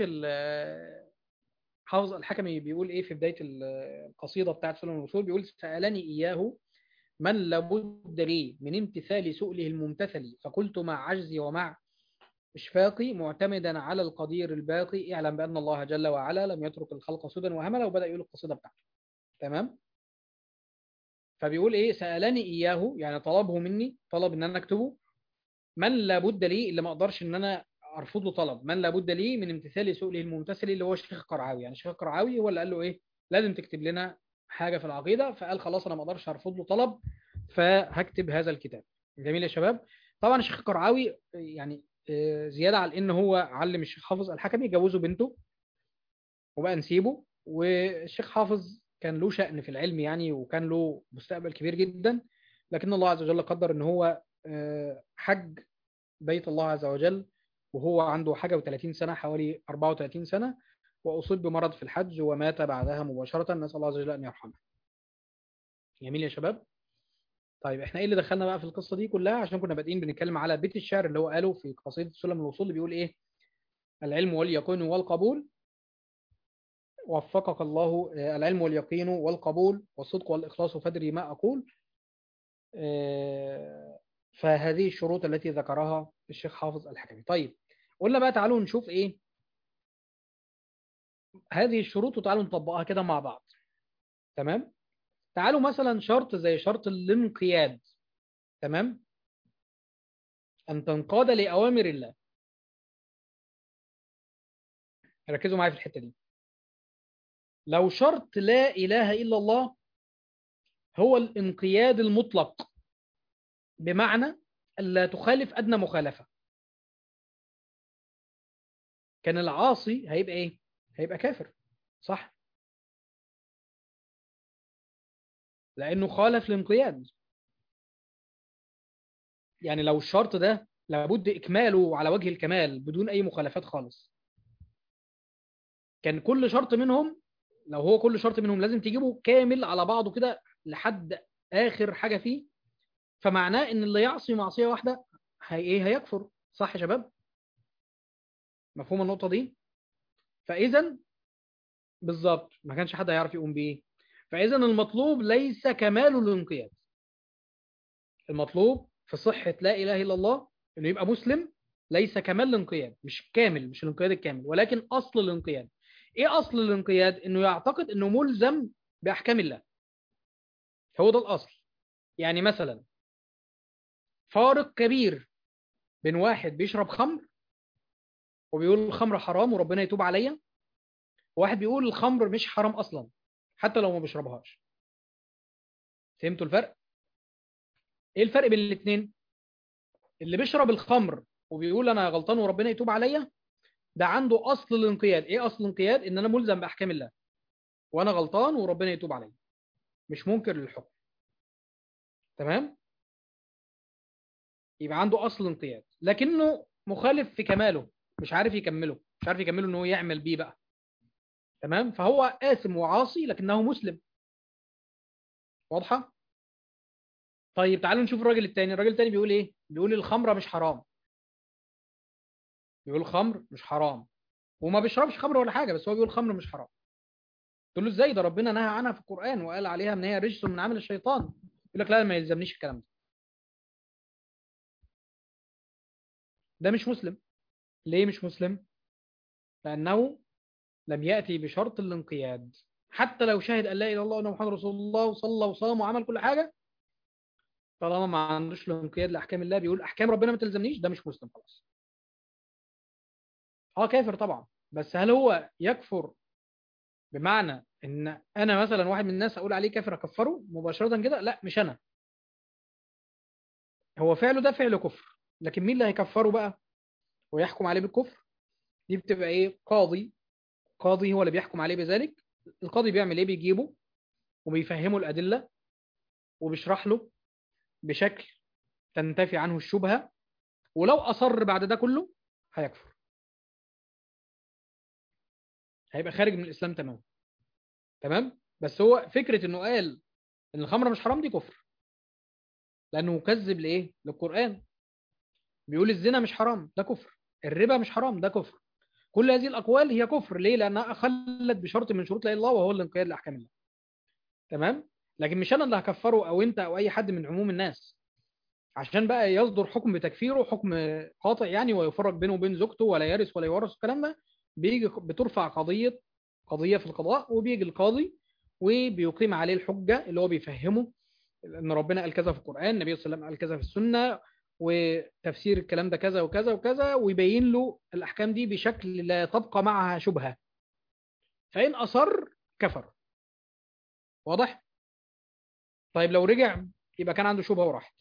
Speaker 1: حافظ الحكمي بيقول ايه في بدايه القصيده بتاعت سلم الوصول بيقول سالني اياه من لابد لي من امتثال سؤله الممتثل فقلت مع عجزي ومع إشفاقي معتمدا على القدير الباقي اعلم بأن الله جل وعلا لم يترك الخلق سدى وهملا وبدأ يقول القصيدة بتاعته تمام فبيقول إيه سألني إياه يعني طلبه مني طلب إن أنا أكتبه من لابد لي اللي ما أقدرش إن أنا أرفض له طلب من لابد لي من امتثال سؤله الممتثل اللي هو الشيخ قرعاوي يعني الشيخ قرعاوي هو اللي قال له إيه لازم تكتب لنا حاجة في العقيدة فقال خلاص أنا ما أقدرش أرفض له طلب فهكتب هذا الكتاب جميل يا شباب طبعا الشيخ قرعاوي يعني زيادة على إن هو علم الشيخ حافظ الحكمي جوزه بنته وبقى نسيبه والشيخ حافظ كان له شأن في العلم يعني وكان له مستقبل كبير جدا لكن الله عز وجل قدر إن هو حج بيت الله عز وجل وهو عنده حاجة و30 سنة حوالي 34 سنة وأصيب بمرض في الحج ومات بعدها مباشرة نسأل الله عز وجل أن يرحمه جميل يا شباب طيب احنا ايه اللي دخلنا بقى في القصه دي كلها عشان كنا بادئين بنتكلم على بيت الشعر اللي هو قاله في قصيده سلم الوصول اللي بيقول ايه العلم واليقين والقبول وفقك الله العلم واليقين والقبول والصدق والاخلاص فادري ما اقول فهذه الشروط التي ذكرها الشيخ حافظ الحكمي طيب قلنا بقى تعالوا نشوف ايه هذه الشروط وتعالوا نطبقها كده مع بعض تمام تعالوا مثلا شرط زي شرط الانقياد تمام أن تنقاد لأوامر الله ركزوا معايا في الحتة دي لو شرط لا إله إلا الله هو الانقياد المطلق بمعنى ألا تخالف أدنى مخالفة كان العاصي هيبقى إيه؟ هيبقى كافر صح؟ لأنه خالف الانقياد يعني لو الشرط ده لابد إكماله على وجه الكمال بدون أي مخالفات خالص كان كل شرط منهم لو هو كل شرط منهم لازم تجيبه كامل على بعضه كده لحد آخر حاجة فيه فمعناه إن اللي يعصي معصية واحدة هي إيه هيكفر صح يا شباب مفهوم النقطة دي فإذا بالظبط ما كانش حد هيعرف يقوم بيه فإذا المطلوب ليس كمال الانقياد المطلوب في صحة لا إله إلا الله إنه يبقى مسلم ليس كمال الانقياد مش كامل مش الانقياد الكامل ولكن أصل الانقياد إيه أصل الانقياد إنه يعتقد إنه ملزم بأحكام الله هو ده الأصل يعني مثلا فارق كبير بين واحد بيشرب خمر وبيقول الخمر حرام وربنا يتوب عليا وواحد بيقول الخمر مش حرام اصلا حتى لو ما بيشربهاش فهمتوا الفرق ايه الفرق بين الاثنين اللي بيشرب الخمر وبيقول انا غلطان وربنا يتوب عليا ده عنده اصل الانقياد ايه اصل الانقياد ان انا ملزم باحكام الله وانا غلطان وربنا يتوب عليا مش منكر للحكم تمام يبقى عنده اصل انقياد لكنه مخالف في كماله مش عارف يكمله مش عارف يكمله ان هو يعمل بيه بقى تمام فهو آثم وعاصي لكنه مسلم واضحة طيب تعالوا نشوف الراجل التاني الراجل التاني بيقول ايه بيقول الخمرة مش حرام بيقول الخمر مش حرام وما بيشربش خمر ولا حاجة بس هو بيقول الخمر مش حرام تقول له ازاي ده ربنا نهى عنها في القرآن وقال عليها ان هي رجس من عمل الشيطان يقول لك لا ما يلزمنيش الكلام ده ده مش مسلم ليه مش مسلم لأنه لم يأتي بشرط الانقياد حتى لو شهد أن لا إله إلا الله وأن محمد رسول الله وصلى وصام وعمل كل حاجة طالما ما عندوش الانقياد لأحكام الله بيقول أحكام ربنا ما تلزمنيش ده مش مسلم خلاص اه كافر طبعا بس هل هو يكفر بمعنى ان انا مثلا واحد من الناس اقول عليه كافر اكفره مباشره كده لا مش انا هو فعله ده فعل كفر لكن مين اللي هيكفره بقى ويحكم عليه بالكفر دي بتبقى ايه قاضي قاضي هو اللي بيحكم عليه بذلك القاضي بيعمل ايه بيجيبه وبيفهمه الادله وبيشرح له بشكل تنتفي عنه الشبهه ولو اصر بعد ده كله هيكفر هيبقى خارج من الاسلام تماما تمام بس هو فكره انه قال ان الخمر مش حرام دي كفر لانه مكذب لايه للقران بيقول الزنا مش حرام ده كفر الربا مش حرام ده كفر كل هذه الاقوال هي كفر ليه لانها اخلت بشرط من شروط لا اله الا الله وهو الانقياد لاحكام الله تمام لكن مش انا اللي هكفره او انت او اي حد من عموم الناس عشان بقى يصدر حكم بتكفيره حكم قاطع يعني ويفرق بينه وبين زوجته ولا يرث ولا يورث الكلام ده بيجي بترفع قضيه قضيه في القضاء وبيجي القاضي وبيقيم عليه الحجه اللي هو بيفهمه ان ربنا قال كذا في القران النبي صلى الله عليه وسلم قال كذا في السنه وتفسير الكلام ده كذا وكذا وكذا ويبين له الأحكام دي بشكل لا تبقى معها شبهة فإن أصر كفر واضح؟ طيب لو رجع يبقى كان عنده شبهة وراحت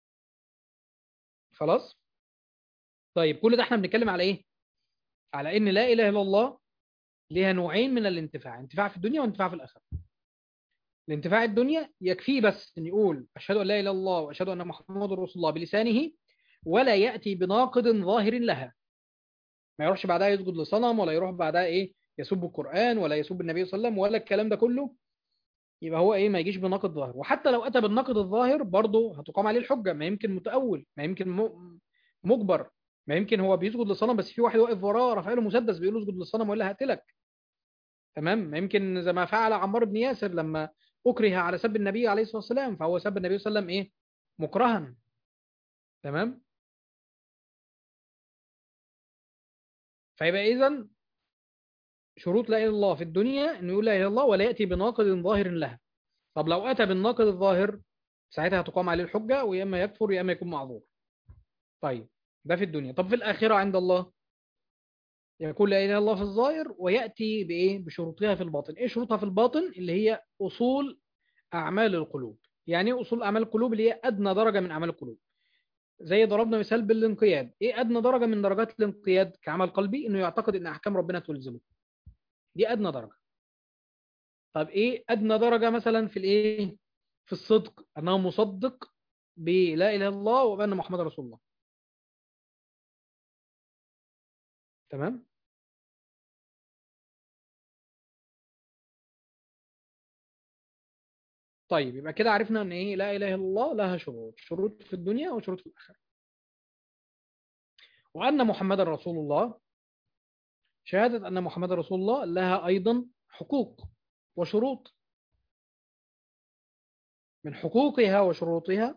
Speaker 1: خلاص؟ طيب كل ده احنا بنتكلم على ايه؟ على ان لا إله إلا الله ليها نوعين من الانتفاع انتفاع في الدنيا وانتفاع في الآخرة الانتفاع الدنيا يكفيه بس ان يقول اشهد ان لا اله الا الله واشهد ان محمد رسول الله بلسانه ولا ياتي بناقض ظاهر لها ما يروحش بعدها يسجد لصنم ولا يروح بعدها ايه يسب القران ولا يسب النبي صلى الله عليه وسلم ولا الكلام ده كله يبقى هو ايه ما يجيش بناقض ظاهر وحتى لو اتى بالناقض الظاهر برضه هتقام عليه الحجه ما يمكن متاول ما يمكن مجبر ما يمكن هو بيسجد للصنم بس في واحد واقف وراه رافع له مسدس بيقول له اسجد للصنم ولا هقتلك تمام ما يمكن زي ما فعل عمار بن ياسر لما أكره على سب النبي عليه الصلاة والسلام فهو سب النبي صلى الله عليه وسلم إيه مكرها تمام فيبقى إذن شروط لا إله إلا الله في الدنيا إنه يقول لا إله إلا الله ولا يأتي بناقض ظاهر لها طب لو أتى بالناقض الظاهر ساعتها هتقام عليه الحجة ويا إما يكفر يا إما يكون معذور طيب ده في الدنيا طب في الآخرة عند الله يقول لا إله إلا الله في الظاهر ويأتي بإيه بشروطها في الباطن إيه شروطها في الباطن اللي هي أصول أعمال القلوب يعني إيه أصول أعمال القلوب اللي هي أدنى درجة من أعمال القلوب زي ضربنا مثال بالانقياد إيه أدنى درجة من درجات الانقياد كعمل قلبي إنه يعتقد إن أحكام ربنا تلزمه دي أدنى درجة طب إيه أدنى درجة مثلا في الإيه في الصدق أنه مصدق بلا إله إلا الله وبأن محمد رسول الله تمام طيب يبقى كده عرفنا ان ايه لا اله الا الله لها شروط شروط في الدنيا وشروط في الاخره وان محمد رسول الله شهادة أن محمد رسول الله لها أيضا حقوق وشروط من حقوقها وشروطها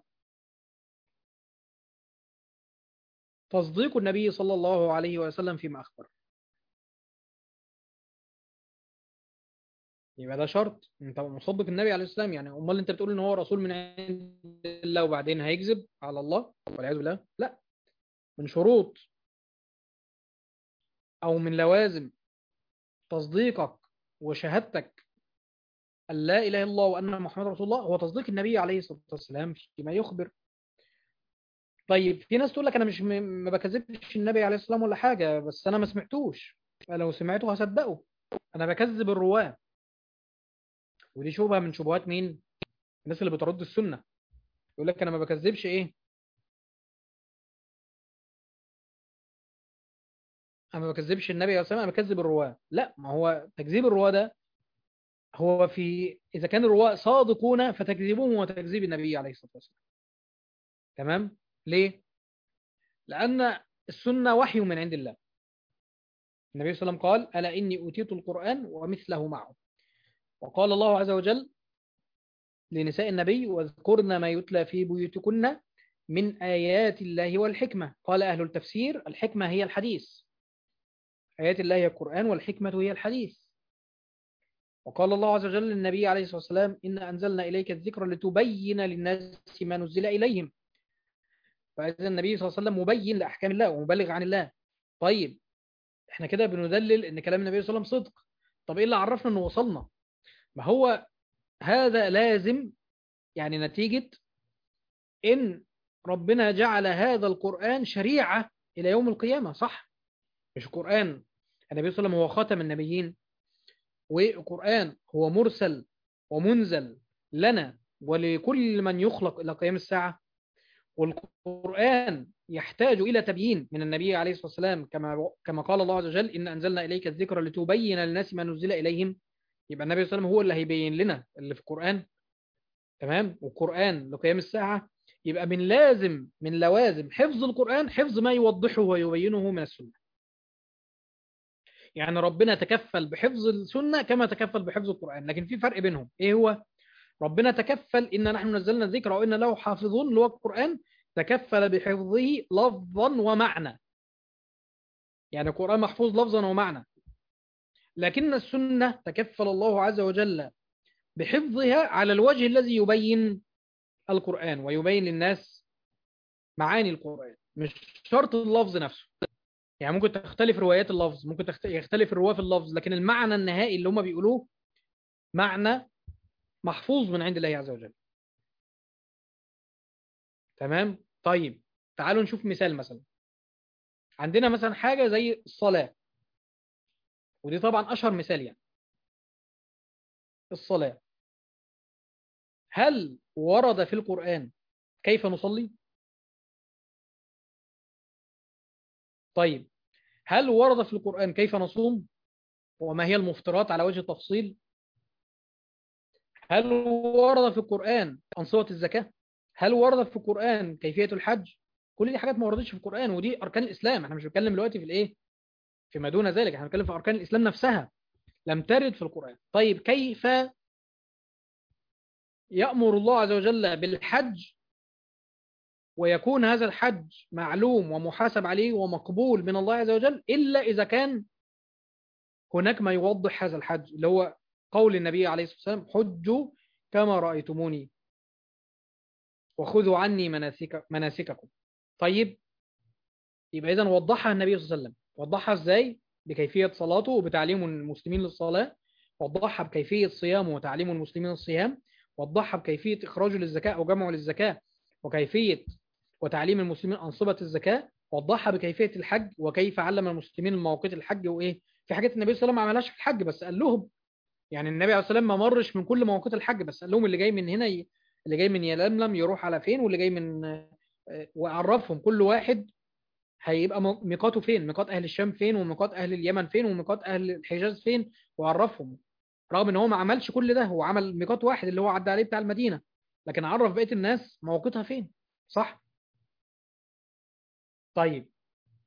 Speaker 1: تصديق النبي صلى الله عليه وسلم فيما أخبر يبقى ده شرط انت مصدق النبي عليه السلام يعني امال انت بتقول ان هو رسول من عند الله وبعدين هيكذب على الله والعياذ بالله لا من شروط او من لوازم تصديقك وشهادتك أن لا إله إلا الله وأن محمد رسول الله هو تصديق النبي عليه الصلاة والسلام فيما يخبر طيب في ناس تقول لك أنا مش م... ما بكذبش النبي عليه الصلاة والسلام ولا حاجة بس أنا ما سمعتوش لو سمعته هصدقه أنا بكذب الرواة ودي شبهة من شبهات مين؟ الناس اللي بترد السنة يقول لك أنا ما بكذبش إيه؟ أنا ما بكذبش النبي عليه الصلاة والسلام أنا بكذب الرواة لا ما هو تكذيب الرواة ده هو في إذا كان الرواة صادقون فتكذيبهم هو تكذيب النبي عليه الصلاة والسلام تمام؟ ليه؟ لأن السنة وحي من عند الله النبي صلى الله عليه وسلم قال ألا إني أوتيت القرآن ومثله معه وقال الله عز وجل لنساء النبي واذكرن ما يتلى في بيوتكن من آيات الله والحكمة قال أهل التفسير الحكمة هي الحديث آيات الله هي القرآن والحكمة هي الحديث وقال الله عز وجل للنبي عليه الصلاة والسلام إن أنزلنا إليك الذكر لتبين للناس ما نزل إليهم فإذا النبي صلى الله عليه وسلم مبين لأحكام الله ومبلغ عن الله طيب احنا كده بندلل ان كلام النبي صلى الله عليه وسلم صدق طب ايه اللي عرفنا انه وصلنا ما هو هذا لازم يعني نتيجة ان ربنا جعل هذا القرآن شريعة الى يوم القيامة صح مش القرآن النبي صلى الله عليه وسلم هو خاتم النبيين والقرآن هو مرسل ومنزل لنا ولكل من يخلق إلى قيام الساعة والقرآن يحتاج إلى تبيين من النبي عليه الصلاة والسلام كما كما قال الله عز وجل إن أنزلنا إليك الذكر لتبين للناس ما نزل إليهم يبقى النبي صلى الله عليه وسلم هو اللي هيبين لنا اللي في القرآن تمام والقرآن لقيام الساعة يبقى من لازم من لوازم حفظ القرآن حفظ ما يوضحه ويبينه من السنة يعني ربنا تكفل بحفظ السنة كما تكفل بحفظ القرآن لكن في فرق بينهم إيه هو ربنا تكفل إن نحن نزلنا الذكر وإن له حافظون اللي هو القرآن تكفل بحفظه لفظا ومعنى يعني القرآن محفوظ لفظا ومعنى لكن السنة تكفل الله عز وجل بحفظها على الوجه الذي يبين القرآن ويبين للناس معاني القرآن مش شرط اللفظ نفسه يعني ممكن تختلف روايات اللفظ ممكن يختلف الرواة في اللفظ لكن المعنى النهائي اللي هم بيقولوه معنى محفوظ من عند الله عز وجل تمام طيب تعالوا نشوف مثال مثلا عندنا مثلا حاجة زي الصلاة ودي طبعا أشهر مثال يعني الصلاة هل ورد في القرآن كيف نصلي طيب هل ورد في القرآن كيف نصوم وما هي المفترات على وجه التفصيل هل ورد في القرآن أنصبة الزكاة هل ورد في القرآن كيفية الحج كل دي حاجات ما وردتش في القرآن ودي أركان الإسلام احنا مش بنتكلم دلوقتي في الإيه فيما دون ذلك احنا بنتكلم في أركان الإسلام نفسها لم ترد في القرآن طيب كيف يأمر الله عز وجل بالحج ويكون هذا الحج معلوم ومحاسب عليه ومقبول من الله عز وجل إلا إذا كان هناك ما يوضح هذا الحج اللي هو قول النبي عليه الصلاة والسلام حجوا كما رأيتموني وخذوا عني مناسك مناسككم طيب يبقى إذا وضحها النبي صلى الله عليه وسلم وضحها إزاي بكيفية صلاته وبتعليم المسلمين للصلاة وضحها بكيفية صيامه وتعليم المسلمين الصيام وضحها بكيفية إخراجه للزكاة أو جمعه للزكاة وكيفية وتعليم المسلمين أنصبة الزكاة وضحها بكيفية الحج وكيف علم المسلمين مواقيت الحج وإيه في حاجات النبي صلى الله عليه وسلم ما عملهاش في الحج بس قال لهم يعني النبي عليه الصلاة والسلام ما مرش من كل مواقيت الحج بس قال لهم اللي جاي من هنا ي... اللي جاي من يلملم يروح على فين واللي جاي من وعرفهم كل واحد هيبقى ميقاته فين ميقات أهل الشام فين وميقات أهل اليمن فين وميقات أهل الحجاز فين وعرفهم رغم ان هو ما عملش كل ده هو عمل ميقات واحد اللي هو عدى عليه بتاع المدينة لكن عرف بقية الناس مواقيتها فين صح طيب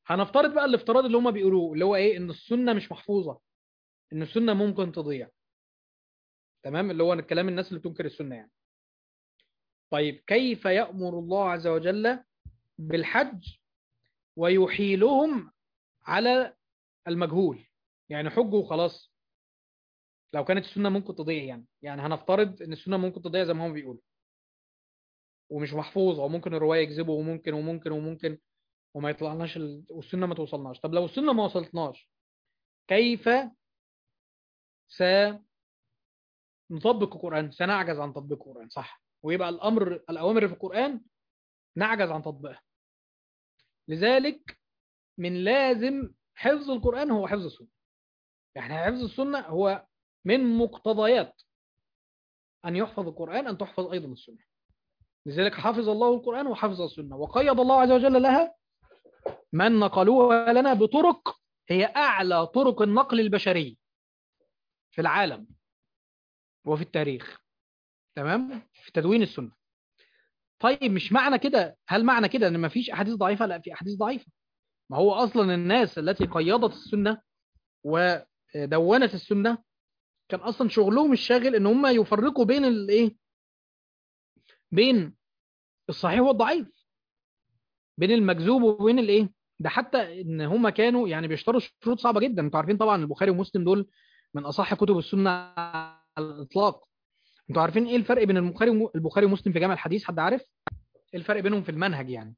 Speaker 1: هنفترض بقى الافتراض اللي هم بيقولوه اللي هو ايه ان السنه مش محفوظه ان السنه ممكن تضيع تمام اللي هو الكلام الناس اللي بتنكر السنه يعني طيب كيف يأمر الله عز وجل بالحج ويحيلهم على المجهول يعني حجوا وخلاص لو كانت السنه ممكن تضيع يعني يعني هنفترض ان السنه ممكن تضيع زي ما هم بيقولوا ومش محفوظه وممكن الروايه يكذبوا وممكن وممكن وممكن وما يطلعناش ال... والسنه ما توصلناش طب لو السنه ما وصلتناش كيف سنطبق القران سنعجز عن تطبيق القران صح ويبقى الامر الاوامر في القران نعجز عن تطبيقها لذلك من لازم حفظ القران هو حفظ السنه يعني حفظ السنه هو من مقتضيات ان يحفظ القران ان تحفظ ايضا السنه لذلك حفظ الله القرآن وحفظ السنة وقيد الله عز وجل لها من نقلوها لنا بطرق هي أعلى طرق النقل البشري في العالم وفي التاريخ تمام في تدوين السنة طيب مش معنى كده هل معنى كده ان مفيش احاديث ضعيفة لا في احاديث ضعيفة ما هو اصلا الناس التي قيضت السنة ودونت السنة كان اصلا شغلهم الشاغل ان هم يفرقوا بين الايه بين الصحيح والضعيف بين المكذوب وبين الايه ده حتى ان هم كانوا يعني بيشتروا شروط صعبه جدا انتوا عارفين طبعا البخاري ومسلم دول من اصح كتب السنه على الاطلاق انتوا عارفين ايه الفرق بين البخاري وم... البخاري ومسلم في جامع الحديث حد عارف ايه الفرق بينهم في المنهج يعني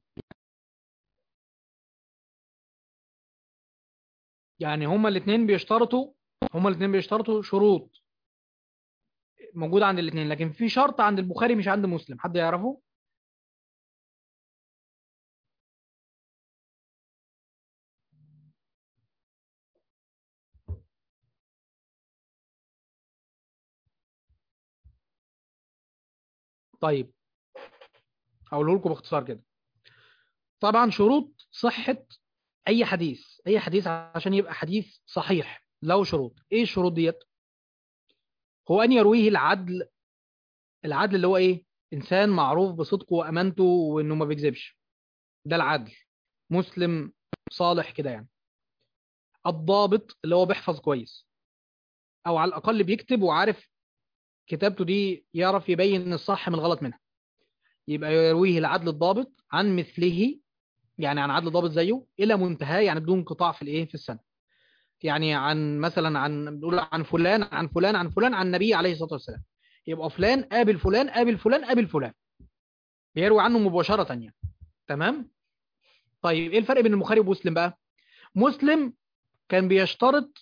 Speaker 1: يعني هما الاثنين بيشترطوا هما الاثنين بيشترطوا شروط موجودة عند الاثنين لكن في شرط عند البخاري مش عند مسلم حد يعرفه طيب هقوله لكم باختصار كده طبعا شروط صحة أي حديث أي حديث عشان يبقى حديث صحيح له شروط إيه الشروط ديت هو أن يرويه العدل العدل اللي هو إيه إنسان معروف بصدقه وأمانته وإنه ما بيكذبش ده العدل مسلم صالح كده يعني الضابط اللي هو بيحفظ كويس أو على الأقل بيكتب وعارف كتابته دي يعرف يبين الصح من الغلط منها يبقى يرويه العدل الضابط عن مثله يعني عن عدل ضابط زيه إلى منتهى يعني بدون انقطاع في الإيه في السنة يعني عن مثلا عن بنقول عن فلان عن فلان عن فلان عن النبي عليه الصلاة والسلام يبقى فلان قابل فلان قابل فلان قابل فلان بيروي عنه مباشرة يعني تمام طيب ايه الفرق بين البخاري ومسلم بقى مسلم كان بيشترط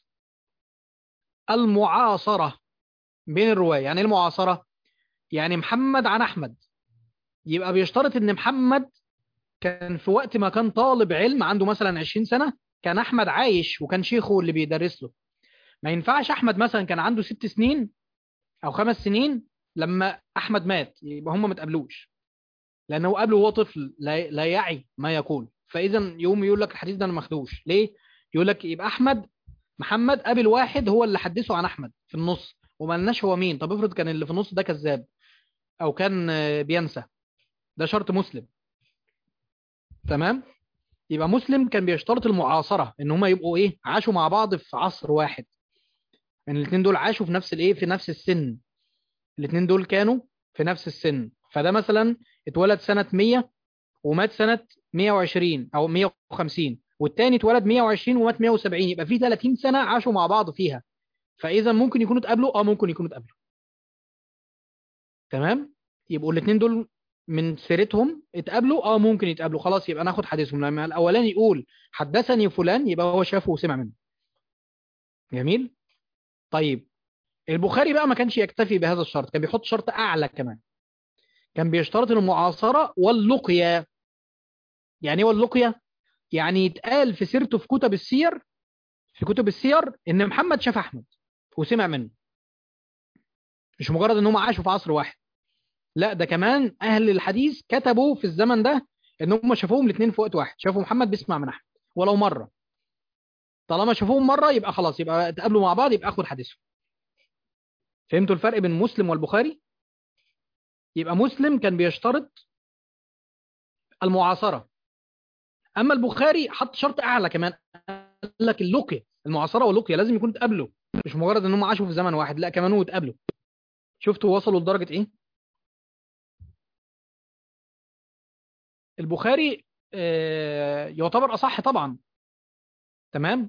Speaker 1: المعاصرة بين الرواية يعني ايه المعاصرة يعني محمد عن أحمد يبقى بيشترط ان محمد كان في وقت ما كان طالب علم عنده مثلا 20 سنة كان أحمد عايش وكان شيخه اللي بيدرس له ما ينفعش أحمد مثلا كان عنده ست سنين أو خمس سنين لما أحمد مات يبقى هم ما تقابلوش لأنه قابله وهو طفل لا, لا يعي ما يقول فإذا يوم يقول لك الحديث ده أنا ماخدوش ليه؟ يقول لك يبقى أحمد محمد قابل واحد هو اللي حدثه عن أحمد في النص وما لناش هو مين طب افرض كان اللي في النص ده كذاب أو كان بينسى ده شرط مسلم تمام يبقى مسلم كان بيشترط المعاصرة ان هم يبقوا ايه عاشوا مع بعض في عصر واحد ان يعني الاثنين دول عاشوا في نفس الايه في نفس السن الاثنين دول كانوا في نفس السن فده مثلا اتولد سنة 100 ومات سنة 120 او 150 والتاني اتولد 120 ومات 170 يبقى في 30 سنة عاشوا مع بعض فيها فاذا ممكن يكونوا اتقابلوا اه ممكن يكونوا اتقابلوا تمام يبقوا الاثنين دول من سيرتهم اتقابلوا اه ممكن يتقابلوا خلاص يبقى ناخد حديثهم لما الاولاني يقول حدثني فلان يبقى هو شافه وسمع منه جميل طيب البخاري بقى ما كانش يكتفي بهذا الشرط كان بيحط شرط اعلى كمان كان بيشترط المعاصره واللقيا يعني ايه واللقيا يعني يتقال في سيرته في كتب السير في كتب السير ان محمد شاف احمد وسمع منه مش مجرد ان هم عاشوا في عصر واحد لا ده كمان اهل الحديث كتبوا في الزمن ده ان هم شافوهم الاثنين في وقت واحد شافوا محمد بيسمع من احمد ولو مره طالما شافوهم مره يبقى خلاص يبقى اتقابلوا مع بعض يبقى اخد حديثهم فهمتوا الفرق بين مسلم والبخاري يبقى مسلم كان بيشترط المعاصره اما البخاري حط شرط اعلى كمان قال لك اللقيه المعاصره واللقيه لازم يكونوا اتقابلوا مش مجرد ان هم عاشوا في زمن واحد لا كمان هو اتقابلوا شفتوا وصلوا لدرجه ايه البخاري آه، يعتبر اصح طبعا تمام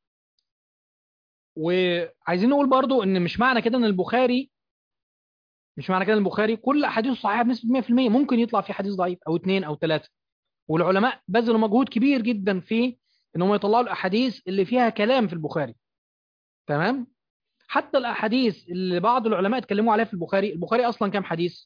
Speaker 1: وعايزين نقول برضو ان مش معنى كده ان البخاري مش معنى كده ان البخاري كل احاديثه صحيحه بنسبه 100% ممكن يطلع في حديث ضعيف او اثنين او ثلاثه والعلماء بذلوا مجهود كبير جدا في ان هم يطلعوا الاحاديث اللي فيها كلام في البخاري تمام حتى الاحاديث اللي بعض العلماء اتكلموا عليها في البخاري البخاري اصلا كام حديث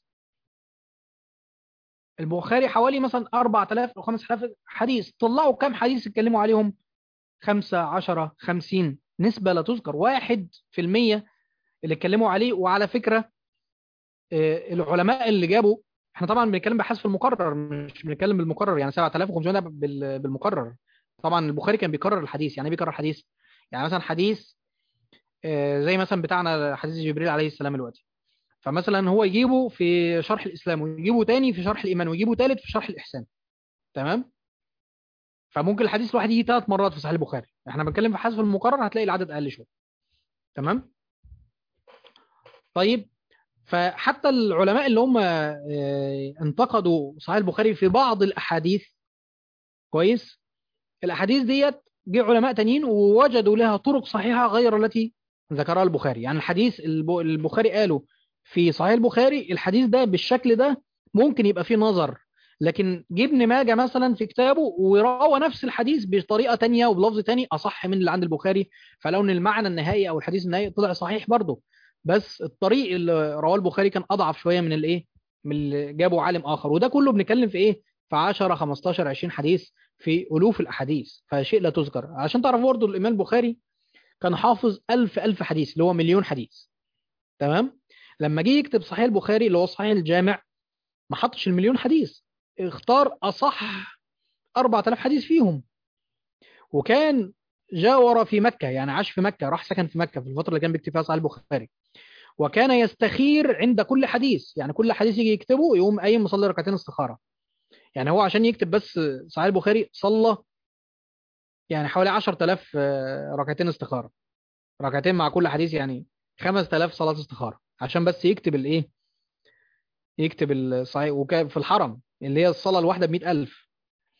Speaker 1: البخاري حوالي مثلا 4000 او 5000 حديث طلعوا كام حديث اتكلموا عليهم 5 10 50 نسبة لا تذكر واحد في المية اللي اتكلموا عليه وعلى فكرة آه، العلماء اللي جابوا احنا طبعا بنتكلم بحذف المقرر مش بنتكلم بالمقرر يعني 7500 بال- بالمقرر طبعا البخاري كان بيكرر الحديث يعني ايه بيكرر حديث يعني مثلا حديث آه، زي مثلا بتاعنا حديث جبريل عليه السلام دلوقتي فمثلا هو يجيبه في شرح الاسلام ويجيبه تاني في شرح الايمان ويجيبه تالت في شرح الاحسان تمام فممكن الحديث الواحد يجي ثلاث مرات في صحيح البخاري احنا بنتكلم في حذف المقرر هتلاقي العدد اقل شويه تمام طيب فحتى العلماء اللي هم آه، انتقدوا صحيح البخاري في بعض الاحاديث كويس الاحاديث ديت جه علماء تانيين ووجدوا لها طرق صحيحه غير التي ذكرها البخاري يعني الحديث الب- البخاري قاله في صحيح البخاري الحديث ده بالشكل ده ممكن يبقى فيه نظر لكن جه ابن ماجه مثلا في كتابه وروى نفس الحديث بطريقه تانية وبلفظ تاني اصح من اللي عند البخاري فلو ان المعنى النهائي او الحديث النهائي طلع صحيح برضه بس الطريق اللي رواه البخاري كان اضعف شويه من الايه من اللي جابه عالم اخر وده كله بنتكلم في ايه في 10 15 20 حديث في الوف الاحاديث فشيء لا تذكر عشان تعرفوا برضه الامام البخاري كان حافظ ألف ألف حديث اللي هو مليون حديث تمام لما جه يكتب صحيح البخاري اللي هو صحيح الجامع ما حطش المليون حديث اختار أصح 4000 حديث فيهم وكان جاور في مكة يعني عاش في مكة راح سكن في مكة في الفترة اللي كان بيكتب فيها صحيح البخاري وكان يستخير عند كل حديث يعني كل حديث يجي يكتبه يقوم قايم مصلي ركعتين استخارة يعني هو عشان يكتب بس صحيح البخاري صلى يعني حوالي 10000 آه، ركعتين استخارة ركعتين مع كل حديث يعني 5000 صلاة استخارة عشان بس يكتب الايه يكتب الصحيح وكان في الحرم اللي هي الصلاة الواحدة ب 100000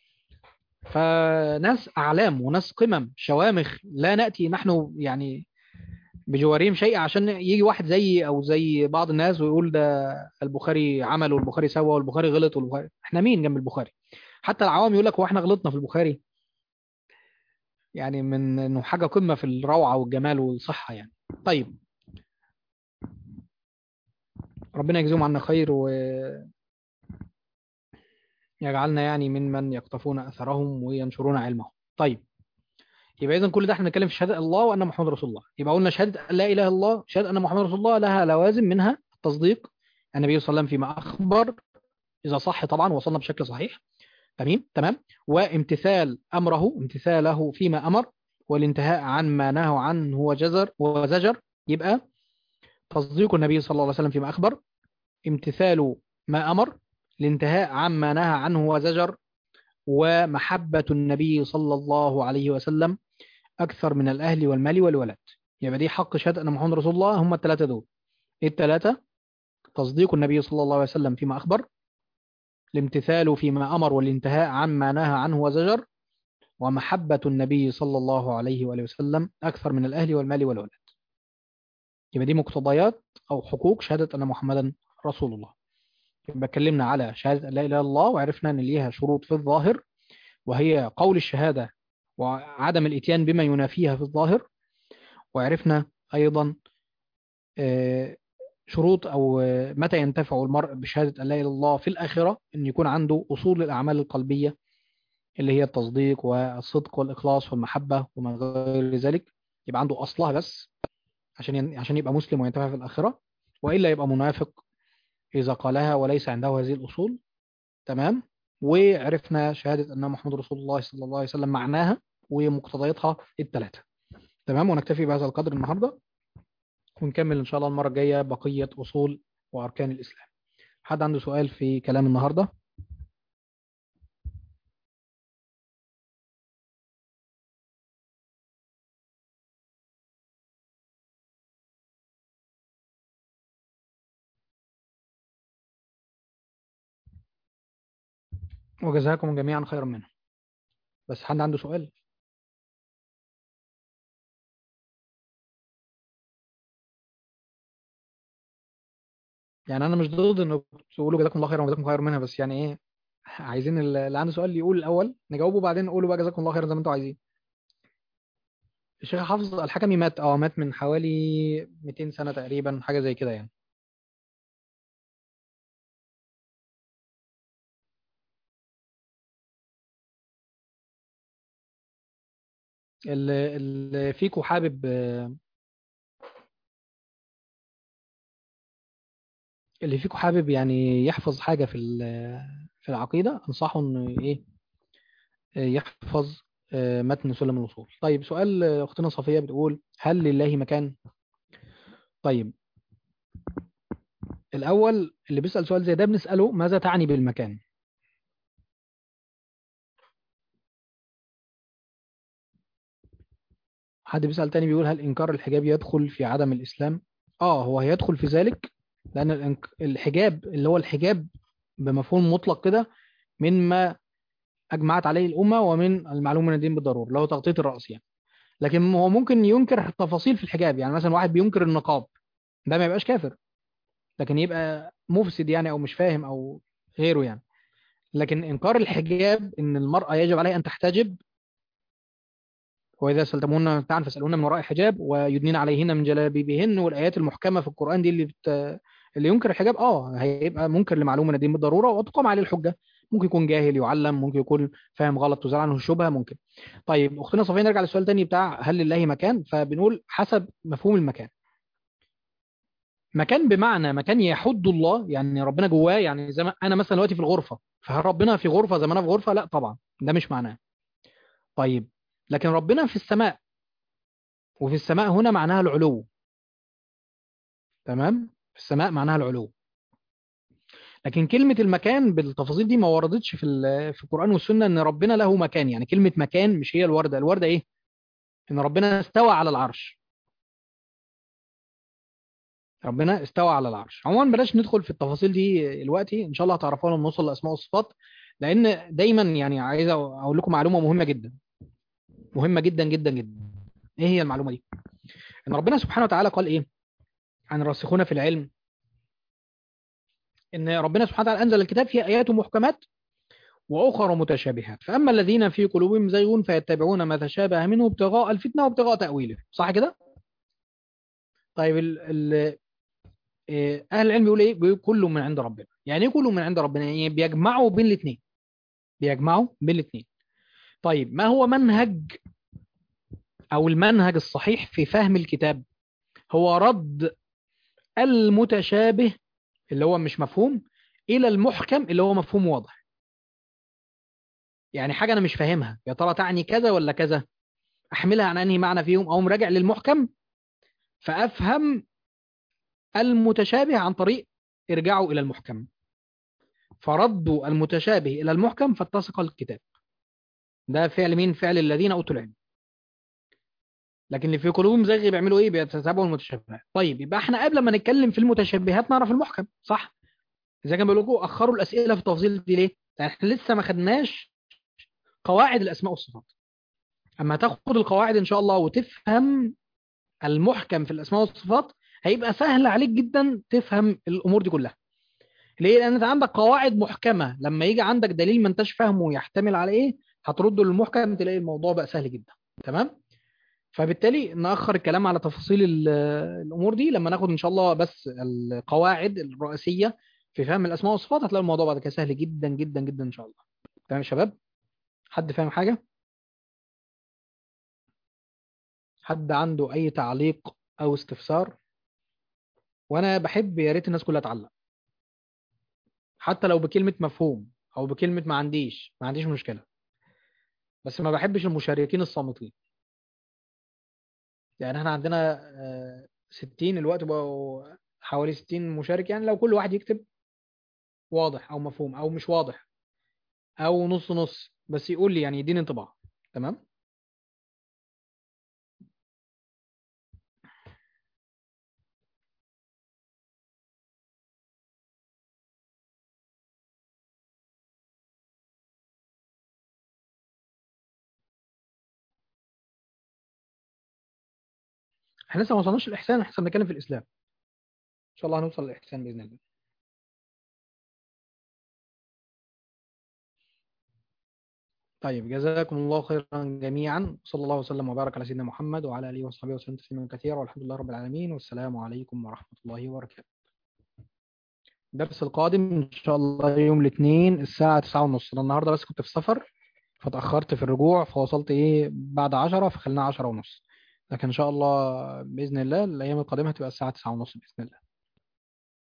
Speaker 1: فناس أعلام وناس قمم شوامخ لا نأتي نحن يعني بجوارهم شيء عشان يجي واحد زي أو زي بعض الناس ويقول ده البخاري عمل والبخاري سوى والبخاري غلط والبخاري احنا مين جنب البخاري حتى العوام يقول لك هو احنا غلطنا في البخاري يعني من انه حاجة قمة في الروعة والجمال والصحة يعني طيب ربنا يجزيهم عنا خير و يجعلنا يعني ممن يقتفون أثرهم وينشرون علمهم طيب يبقى إذا كل ده احنا بنتكلم في شهادة الله وأن محمد رسول الله يبقى قلنا شهادة أن لا إله إلا الله شهادة أن محمد رسول الله لها لوازم منها التصديق النبي صلى الله عليه وسلم فيما أخبر إذا صح طبعا وصلنا بشكل صحيح تمام تمام وامتثال أمره امتثاله فيما أمر والانتهاء عن ما نهى عنه وجزر وزجر يبقى تصديق النبي صلى الله عليه وسلم فيما أخبر امتثال ما أمر الانتهاء عما نهى عنه وزجر ومحبة النبي صلى الله عليه وسلم أكثر من الأهل والمال والولد يبقى دي حق شهادة أن محمد رسول الله هم الثلاثة دول إيه الثلاثة تصديق النبي صلى الله عليه وسلم فيما أخبر الامتثال فيما أمر والانتهاء عما نهى عنه وزجر ومحبة النبي صلى الله عليه وآله وسلم أكثر من الأهل والمال والولد يبقى دي مقتضيات أو حقوق شهادة أن محمدا رسول الله يبقى اتكلمنا على شهادة أن لا إله إلا الله وعرفنا أن ليها شروط في الظاهر وهي قول الشهادة وعدم الإتيان بما ينافيها في الظاهر وعرفنا أيضا آه، شروط أو آه، متى ينتفع المرء بشهادة أن لا إله إلا الله في الآخرة أن يكون عنده أصول الأعمال القلبية اللي هي التصديق والصدق والإخلاص والمحبة وما غير ذلك يبقى عنده أصلها بس عشان ين- عشان يبقى مسلم وينتفع في الآخرة وإلا يبقى منافق إذا قالها وليس عنده هذه الأصول تمام وعرفنا شهادة أن محمد رسول الله صلى الله عليه وسلم معناها ومقتضياتها الثلاثة تمام ونكتفي بهذا القدر النهاردة ونكمل إن شاء الله المرة الجاية بقية أصول وأركان الإسلام حد عنده سؤال في كلام النهاردة وجزاكم جميعا خيرا منه بس حد عنده سؤال يعني انا مش ضد انه تقولوا جزاكم الله خيرا وجزاكم خيرا منها بس يعني ايه عايزين اللي عنده سؤال يقول الاول نجاوبه بعدين نقوله بقى جزاكم الله خيرا زي ما انتم عايزين الشيخ حافظ الحكمي مات اه مات من حوالي 200 سنة تقريبا حاجة زي كده يعني اللي اللي فيكو حابب اللي فيكو حابب يعني يحفظ حاجة في ال- في العقيدة أنصحه إنه إيه يحفظ آه، متن سلم الوصول طيب سؤال آه، أختنا صفية بتقول هل لله مكان طيب الأول اللي بيسأل سؤال زي ده بنسأله ماذا تعني بالمكان حد بيسأل تاني بيقول هل إنكار الحجاب يدخل في عدم الإسلام آه هو هيدخل في ذلك لأن الإنك- الحجاب اللي هو الحجاب بمفهوم مطلق كده مما أجمعت عليه الأمة ومن المعلوم من الدين بالضرورة اللي هو تغطية الرأس يعني لكن هو ممكن ينكر تفاصيل في الحجاب يعني مثلا واحد بينكر النقاب ده ما يبقاش كافر لكن يبقى مفسد يعني او مش فاهم او غيره يعني لكن انكار الحجاب ان المرأة يجب عليها ان تحتجب واذا سلتموهن متاعا فاسالوهن من وراء حجاب ويدنين عليهن من جلابيبهن والايات المحكمة في القرآن دي اللي بت... اللي ينكر الحجاب اه هيبقى منكر لمعلومة من الدين بالضرورة وتقام عليه الحجة ممكن يكون جاهل يعلم ممكن يكون فاهم غلط تزال عنه الشبهة ممكن طيب اختنا صفية نرجع للسؤال تاني بتاع هل لله مكان فبنقول حسب مفهوم المكان مكان بمعنى مكان يحد الله يعني ربنا جواه يعني زي ما انا مثلا دلوقتي في الغرفه فهل ربنا في غرفه زي ما انا في غرفه لا طبعا ده مش معناه طيب لكن ربنا في السماء وفي السماء هنا معناها العلو تمام في السماء معناها العلو لكن كلمة المكان بالتفاصيل دي ما وردتش في ال- في القرآن والسنة ان ربنا له مكان يعني كلمة مكان مش هي الوردة الوردة ايه ان ربنا استوى على العرش ربنا استوى على العرش عموما بلاش ندخل في التفاصيل دي دلوقتي ان شاء الله هتعرفوها لما نوصل لاسماء والصفات لان دايما يعني عايز اقول لكم معلومه مهمه جدا مهمه جدا جدا جدا ايه هي المعلومه دي ان ربنا سبحانه وتعالى قال ايه عن الراسخون في العلم ان ربنا سبحانه وتعالى انزل الكتاب فيه ايات محكمات واخر متشابهات فاما الذين في قلوبهم زيغ فيتبعون ما تشابه منه ابتغاء الفتنه وابتغاء تاويله صح كده طيب ال ال إيه، اهل العلم بيقول ايه بيقول كله من عند ربنا يعني ايه كله من عند ربنا يعني بيجمعوا بين الاثنين بيجمعوا بين الاثنين طيب ما هو منهج او المنهج الصحيح في فهم الكتاب هو رد المتشابه اللي هو مش مفهوم الى المحكم اللي هو مفهوم واضح يعني حاجه انا مش فاهمها يا ترى تعني كذا ولا كذا احملها عن انهي معنى فيهم او راجع للمحكم فافهم المتشابه عن طريق ارجعوا الى المحكم فردوا المتشابه الى المحكم فاتسق الكتاب ده فعل مين فعل الذين اوتوا العلم لكن اللي في قلوبهم زيغ بيعملوا ايه بيتتبعوا المتشابهات طيب يبقى احنا قبل ما نتكلم في المتشابهات نعرف المحكم صح زي ما بقول لكم اخروا الاسئله في التفاصيل دي ليه لان احنا لسه ما خدناش قواعد الاسماء والصفات اما تاخد القواعد ان شاء الله وتفهم المحكم في الاسماء والصفات هيبقى سهل عليك جدا تفهم الامور دي كلها ليه لان انت عندك قواعد محكمه لما يجي عندك دليل ما انتش فاهمه يحتمل على ايه هترده للمحكم تلاقي الموضوع بقى سهل جدا تمام فبالتالي نأخر الكلام على تفاصيل ال- الأمور دي لما ناخد إن شاء الله بس القواعد الرئيسية في فهم الأسماء والصفات هتلاقي الموضوع بعد كده سهل جدا جدا جدا إن شاء الله تمام يا شباب حد فاهم حاجة حد عنده أي تعليق أو استفسار وأنا بحب يا ريت الناس كلها تعلق حتى لو بكلمة مفهوم أو بكلمة ما عنديش ما عنديش مشكلة بس ما بحبش المشاركين الصامتين يعني احنا عندنا آه، 60 الوقت بقوا حوالي 60 مشارك يعني لو كل واحد يكتب واضح او مفهوم او مش واضح او نص نص بس يقول لي يعني يديني انطباع تمام احنا لسه ما وصلناش للإحسان احنا لسه بنتكلم في الإسلام إن شاء الله هنوصل للإحسان بإذن الله طيب جزاكم الله خيرا جميعا صلى الله وسلم وبارك على سيدنا محمد وعلى آله وصحبه وسلم تسليما كثيرا والحمد لله رب العالمين والسلام عليكم ورحمة الله وبركاته الدرس القادم إن شاء الله يوم الاثنين الساعة 9:30 أنا النهاردة بس كنت في سفر فتأخرت في الرجوع فوصلت إيه بعد 10 فخلينا 10 ونص لكن إن شاء الله بإذن الله الأيام القادمة هتبقى الساعة 9:30 بإذن الله